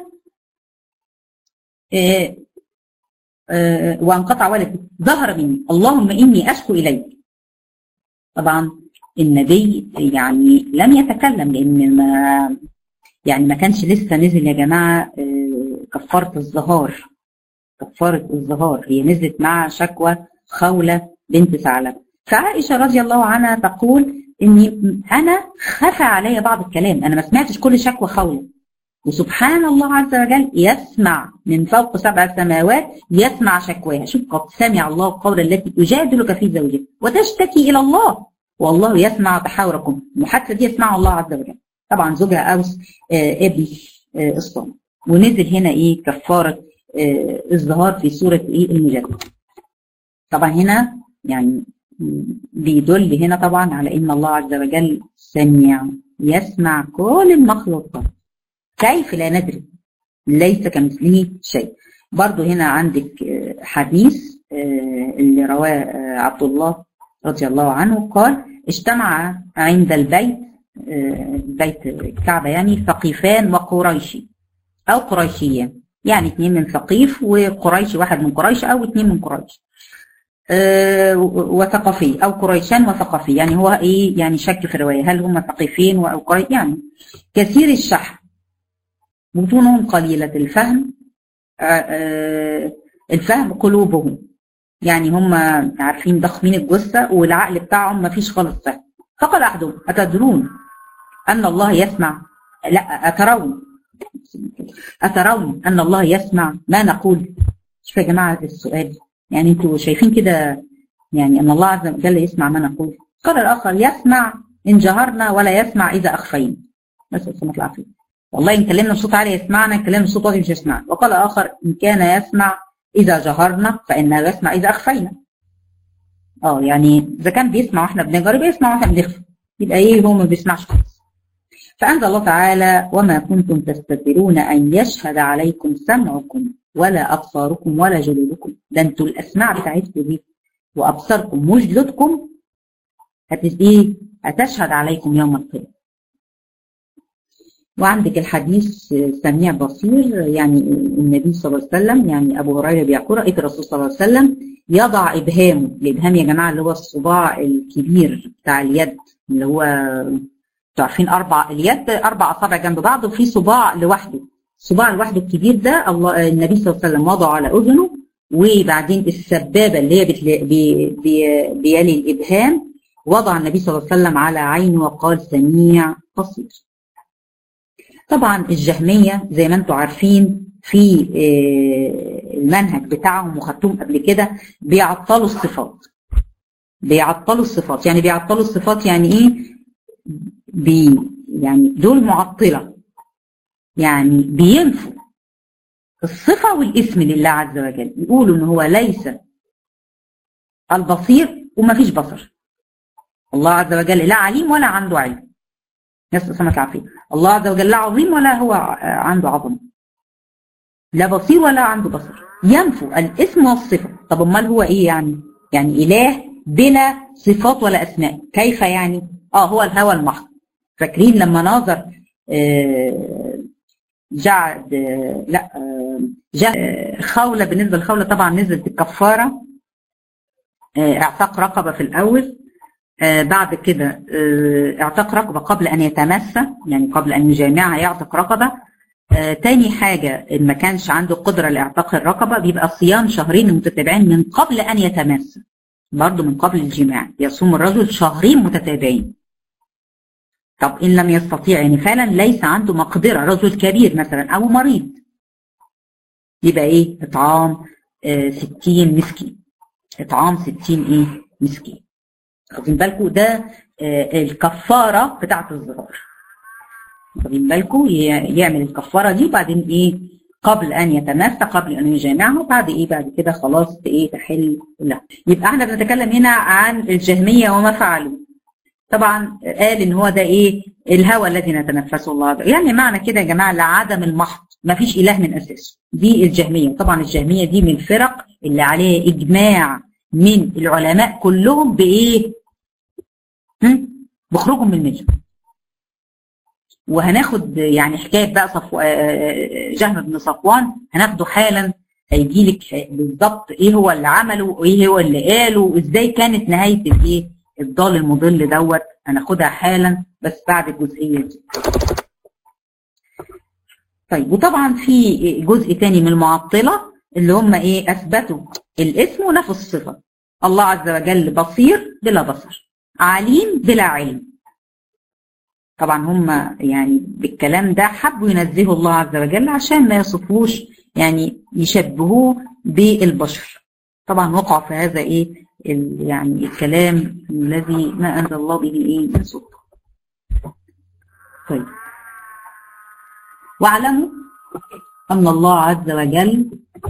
آه آه وانقطع ولدي ظهر مني اللهم إني أشكو إليك طبعا النبي يعني لم يتكلم لأن ما يعني ما كانش لسه نزل يا جماعة آه كفارة الظهار كفارة الظهار هي نزلت مع شكوى خولة بنت ثعلب فعائشة رضي الله عنها تقول اني انا خفى علي بعض الكلام انا ما سمعتش كل شكوى خولة وسبحان الله عز وجل يسمع من فوق سبع سماوات يسمع شكواها شوف قد سمع الله قول التي تجادلك في زوجها وتشتكي الى الله والله يسمع تحاوركم المحادثه دي يسمعها الله عز وجل طبعا زوجها اوس آه ابن آه اسطان ونزل هنا ايه كفاره آه الظهار في سوره ايه المجادله طبعا هنا يعني بيدل هنا طبعا على ان الله عز وجل سميع يسمع كل المخلوقات كيف لا ندري ليس كمثله شيء برضو هنا عندك حديث اللي رواه عبد الله رضي الله عنه قال اجتمع عند البيت بيت الكعبة يعني ثقيفان وقريشي أو قريشيان يعني اثنين من ثقيف وقريشي واحد من قريش أو اثنين من قريش وثقفي أو قريشان وثقفي يعني هو إيه يعني شك في الرواية هل هم ثقيفين أو قريش يعني كثير الشحم بطونهم قليلة الفهم الفهم قلوبهم يعني هم عارفين ضخمين الجثة والعقل بتاعهم ما فيش خالص فهم فقال أحدهم أتدرون أن الله يسمع لا أترون أترون أن الله يسمع ما نقول شوف يا جماعة السؤال يعني انتوا شايفين كده يعني ان الله عز وجل يسمع ما نقول قال الاخر يسمع ان جهرنا ولا يسمع اذا اخفينا نسال الله العافيه والله ان كلمنا بصوت عالي يسمعنا ان كلمنا بصوت واطي مش يسمعنا وقال اخر ان كان يسمع اذا جهرنا فانه يسمع اذا اخفينا اه يعني اذا كان بيسمع واحنا بنجهر بيسمع واحنا بنخفي يبقى ايه هو ما بيسمعش خالص فانزل الله تعالى وما كنتم تستترون ان يشهد عليكم سمعكم ولا أبصاركم ولا جلودكم ده انتوا الأسماع بتاعتكم دي وأبصاركم وجلودكم ايه هتشهد عليكم يوم القيامة وعندك الحديث سميع بصير يعني النبي صلى الله عليه وسلم يعني أبو هريرة بيقول رأيت الرسول صلى الله عليه وسلم يضع إبهامه الإبهام يا جماعة اللي هو الصباع الكبير بتاع اليد اللي هو عارفين أربع اليد أربع أصابع جنب بعض وفي صباع لوحده صباع لوحده الكبير ده الله النبي صلى الله عليه وسلم وضعه على اذنه وبعدين السبابه اللي هي بتلا... بي... بي... بيلي الابهام وضع النبي صلى الله عليه وسلم على عينه وقال سميع بصير. طبعا الجهميه زي ما انتم عارفين في المنهج بتاعهم وخدتوهم قبل كده بيعطلوا الصفات. بيعطلوا الصفات يعني بيعطلوا الصفات يعني ايه؟ بي يعني دول معطله يعني بينفوا الصفة والاسم لله عز وجل يقولوا ان هو ليس البصير وما فيش بصر الله عز وجل لا عليم ولا عنده علم نسأل سمك العافية الله عز وجل لا عظيم ولا هو عنده عظمة لا بصير ولا عنده بصر ينفوا الاسم والصفة طب امال هو ايه يعني يعني اله بلا صفات ولا اسماء كيف يعني اه هو الهوى المحض فاكرين لما ناظر جعد لا جعد خولة بالنسبة لخولة طبعا نزلت الكفارة اعتاق رقبة في الأول بعد كده اعتاق رقبة قبل أن يتمسى يعني قبل أن يجامعها يعتق رقبة تاني حاجة إن ما كانش عنده قدرة لاعتاق الرقبة بيبقى صيام شهرين متتابعين من قبل أن يتمسى برضه من قبل الجماع يصوم الرجل شهرين متتابعين طب إن لم يستطيع يعني فعلا ليس عنده مقدرة رجل كبير مثلا أو مريض يبقى إيه إطعام آه ستين مسكين إطعام ستين إيه مسكين واخدين بالكم ده آه الكفارة بتاعت الزرار واخدين بالكم يعمل الكفارة دي وبعدين إيه قبل أن يتمسى قبل أن يجامعه وبعد إيه بعد كده خلاص إيه تحل لا يبقى احنا بنتكلم هنا عن الجهمية وما فعلوا طبعا قال ان هو ده ايه الهوى الذي نتنفسه الله ده. يعني معنى كده يا جماعه لعدم المحض ما فيش اله من اساسه دي الجهميه طبعا الجهميه دي من الفرق اللي عليها اجماع من العلماء كلهم بايه بخروجهم من المله وهناخد يعني حكايه بقى صفو... جهم بن صفوان هناخده حالا هيجي لك بالظبط ايه هو اللي عمله وايه هو اللي قاله وازاي كانت نهايه الايه الضال المضل دوت هناخدها حالا بس بعد الجزئيه دي. طيب وطبعا في جزء تاني من المعطله اللي هم ايه اثبتوا الاسم ونفوا الصفه. الله عز وجل بصير بلا بصر، عليم بلا علم. طبعا هم يعني بالكلام ده حبوا ينزهوا الله عز وجل عشان ما يصفوش يعني يشبهوه بالبشر. طبعا وقعوا في هذا ايه يعني الكلام الذي ما أنزل الله به إيه من سلطان طيب واعلموا أن الله عز وجل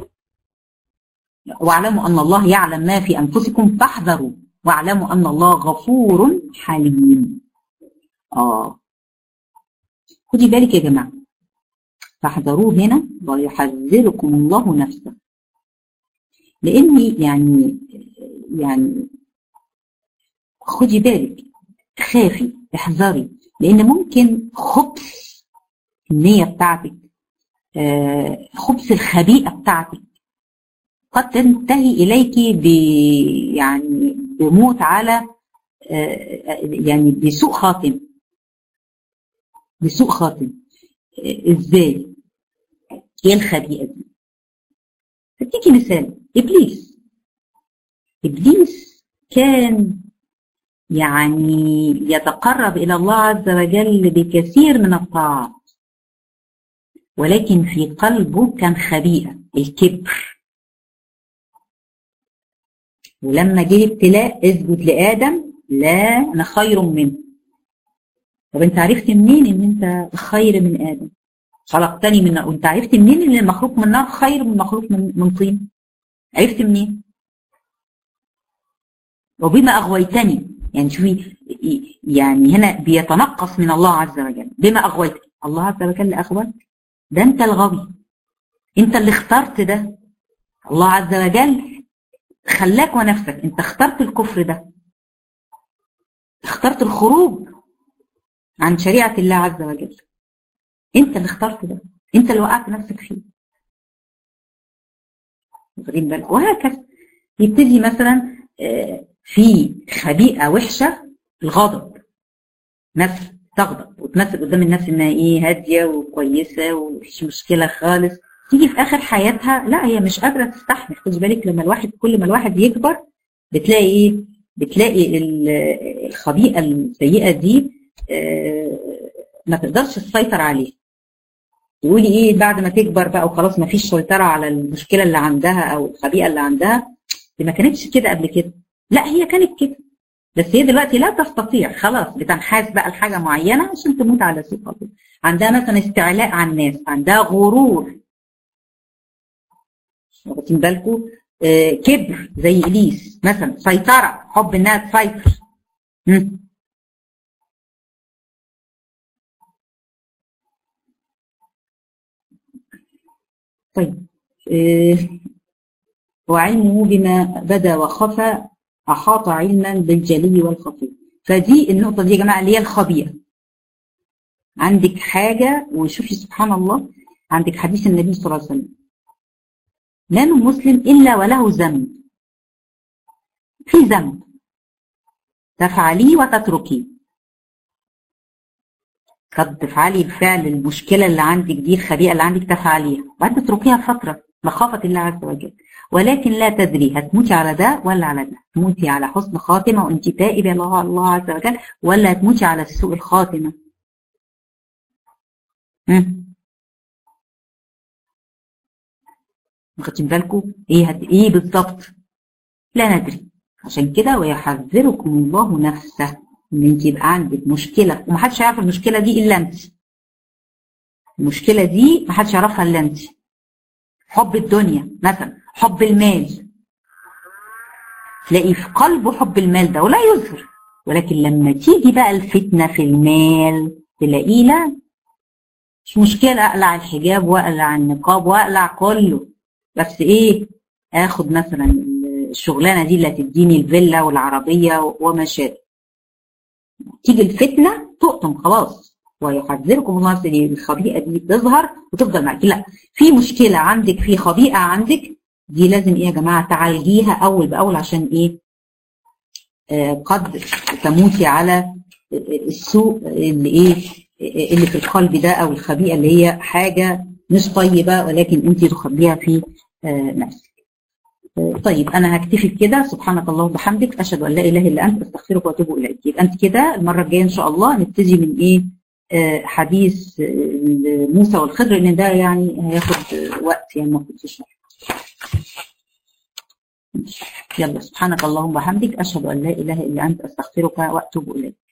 واعلموا أن الله يعلم ما في أنفسكم فاحذروا واعلموا أن الله غفور حليم آه خدي بالك يا جماعة فاحذروه هنا ويحذركم الله نفسه لاني يعني يعني خدي بالك خافي احذري لان ممكن خبث النية بتاعتك آه خبث الخبيئة بتاعتك قد تنتهي إليك ب يعني بموت على آه يعني بسوء خاتم بسوء خاتم آه ازاي؟ ايه الخبيئة دي؟ هديكي مثال ابليس ابليس كان يعني يتقرب الى الله عز وجل بكثير من الطاعات ولكن في قلبه كان خبيئه الكبر ولما جه الابتلاء اسجد لادم لا انا خير منه طب انت عرفت منين ان انت خير من ادم خلقتني من نار وانت عرفت منين ان المخلوق من نار خير من المخلوق من, من طين عرفت منين وبما اغويتني يعني شوفي يعني هنا بيتنقص من الله عز وجل بما اغويت الله عز وجل اغوى ده انت الغبي انت اللي اخترت ده الله عز وجل خلاك ونفسك انت اخترت الكفر ده اخترت الخروج عن شريعه الله عز وجل انت اللي اخترت ده انت اللي وقعت نفسك فيه واخدين بالك وهكذا يبتدي مثلا في خبيئه وحشه الغضب نفس تغضب وتمثل قدام الناس انها ايه هاديه وكويسه ومفيش مشكله خالص تيجي في اخر حياتها لا هي مش قادره تستحمل خدي بالك لما الواحد كل ما الواحد يكبر بتلاقي ايه بتلاقي الخبيئه السيئه دي ما تقدرش تسيطر عليه تقولي ايه بعد ما تكبر بقى وخلاص ما فيش سيطره على المشكله اللي عندها او الخبيئه اللي عندها دي ما كانتش كده قبل كده لا هي كانت كده بس هي دلوقتي لا تستطيع خلاص بتنحاز بقى لحاجه معينه عشان تموت على سوء قدر عندها مثلا استعلاء على الناس عندها غرور واخدين بالكم آه كبر زي ابليس مثلا سيطره حب انها تسيطر طيب آه وعلمه بما بدا وخفى أحاط علما بالجلي والخفي فدي النقطة دي يا جماعة اللي هي الخبيئة عندك حاجة وشوفي سبحان الله عندك حديث النبي صلى الله عليه وسلم لا من مسلم إلا وله ذنب في ذنب تفعليه وتتركيه قد تفعلي الفعل المشكلة اللي عندك دي الخبيئة اللي عندك تفعليها وبعد تتركيها فترة مخافة الله عز وجل ولكن لا تدري هتموتي على ده ولا على ده تموتي على حسن خاتمة وانت تائبة الله الله عز وجل ولا هتموتي على سوء الخاتمة واخدين بالكم ايه هت... ايه بالظبط لا ندري عشان كده ويحذركم الله نفسه ان انت يبقى عندك مشكله ومحدش يعرف المشكله دي الا انت المشكله دي محدش يعرفها الا انت حب الدنيا مثلا حب المال تلاقي في قلبه حب المال ده ولا يظهر ولكن لما تيجي بقى الفتنه في المال تلاقيه لا مش مشكله اقلع الحجاب واقلع النقاب واقلع كله بس ايه اخد مثلا الشغلانه دي اللي هتديني الفيلا والعربيه وما شابه تيجي الفتنه تقطم خلاص ويحذركم الله ان الخبيئه دي تظهر وتفضل معاكي لا في مشكله عندك في خبيئه عندك دي لازم ايه يا جماعه تعالجيها اول باول عشان ايه آه قد تموتي على السوء اللي ايه اللي في القلب ده او الخبيئه اللي هي حاجه مش طيبه ولكن انت تخبيها في آه نفسك. آه طيب انا هكتفي بكده سبحانك اللهم وبحمدك اشهد ان لا اله الا انت استغفرك واتوب اليك يبقى انت كده المره الجايه ان شاء الله نبتدي من ايه آه حديث موسى والخضر ان ده يعني هياخد وقت يعني المفروض في الشرح. يلا سبحانك اللهم وبحمدك اشهد ان لا اله الا انت استغفرك واتوب اليك.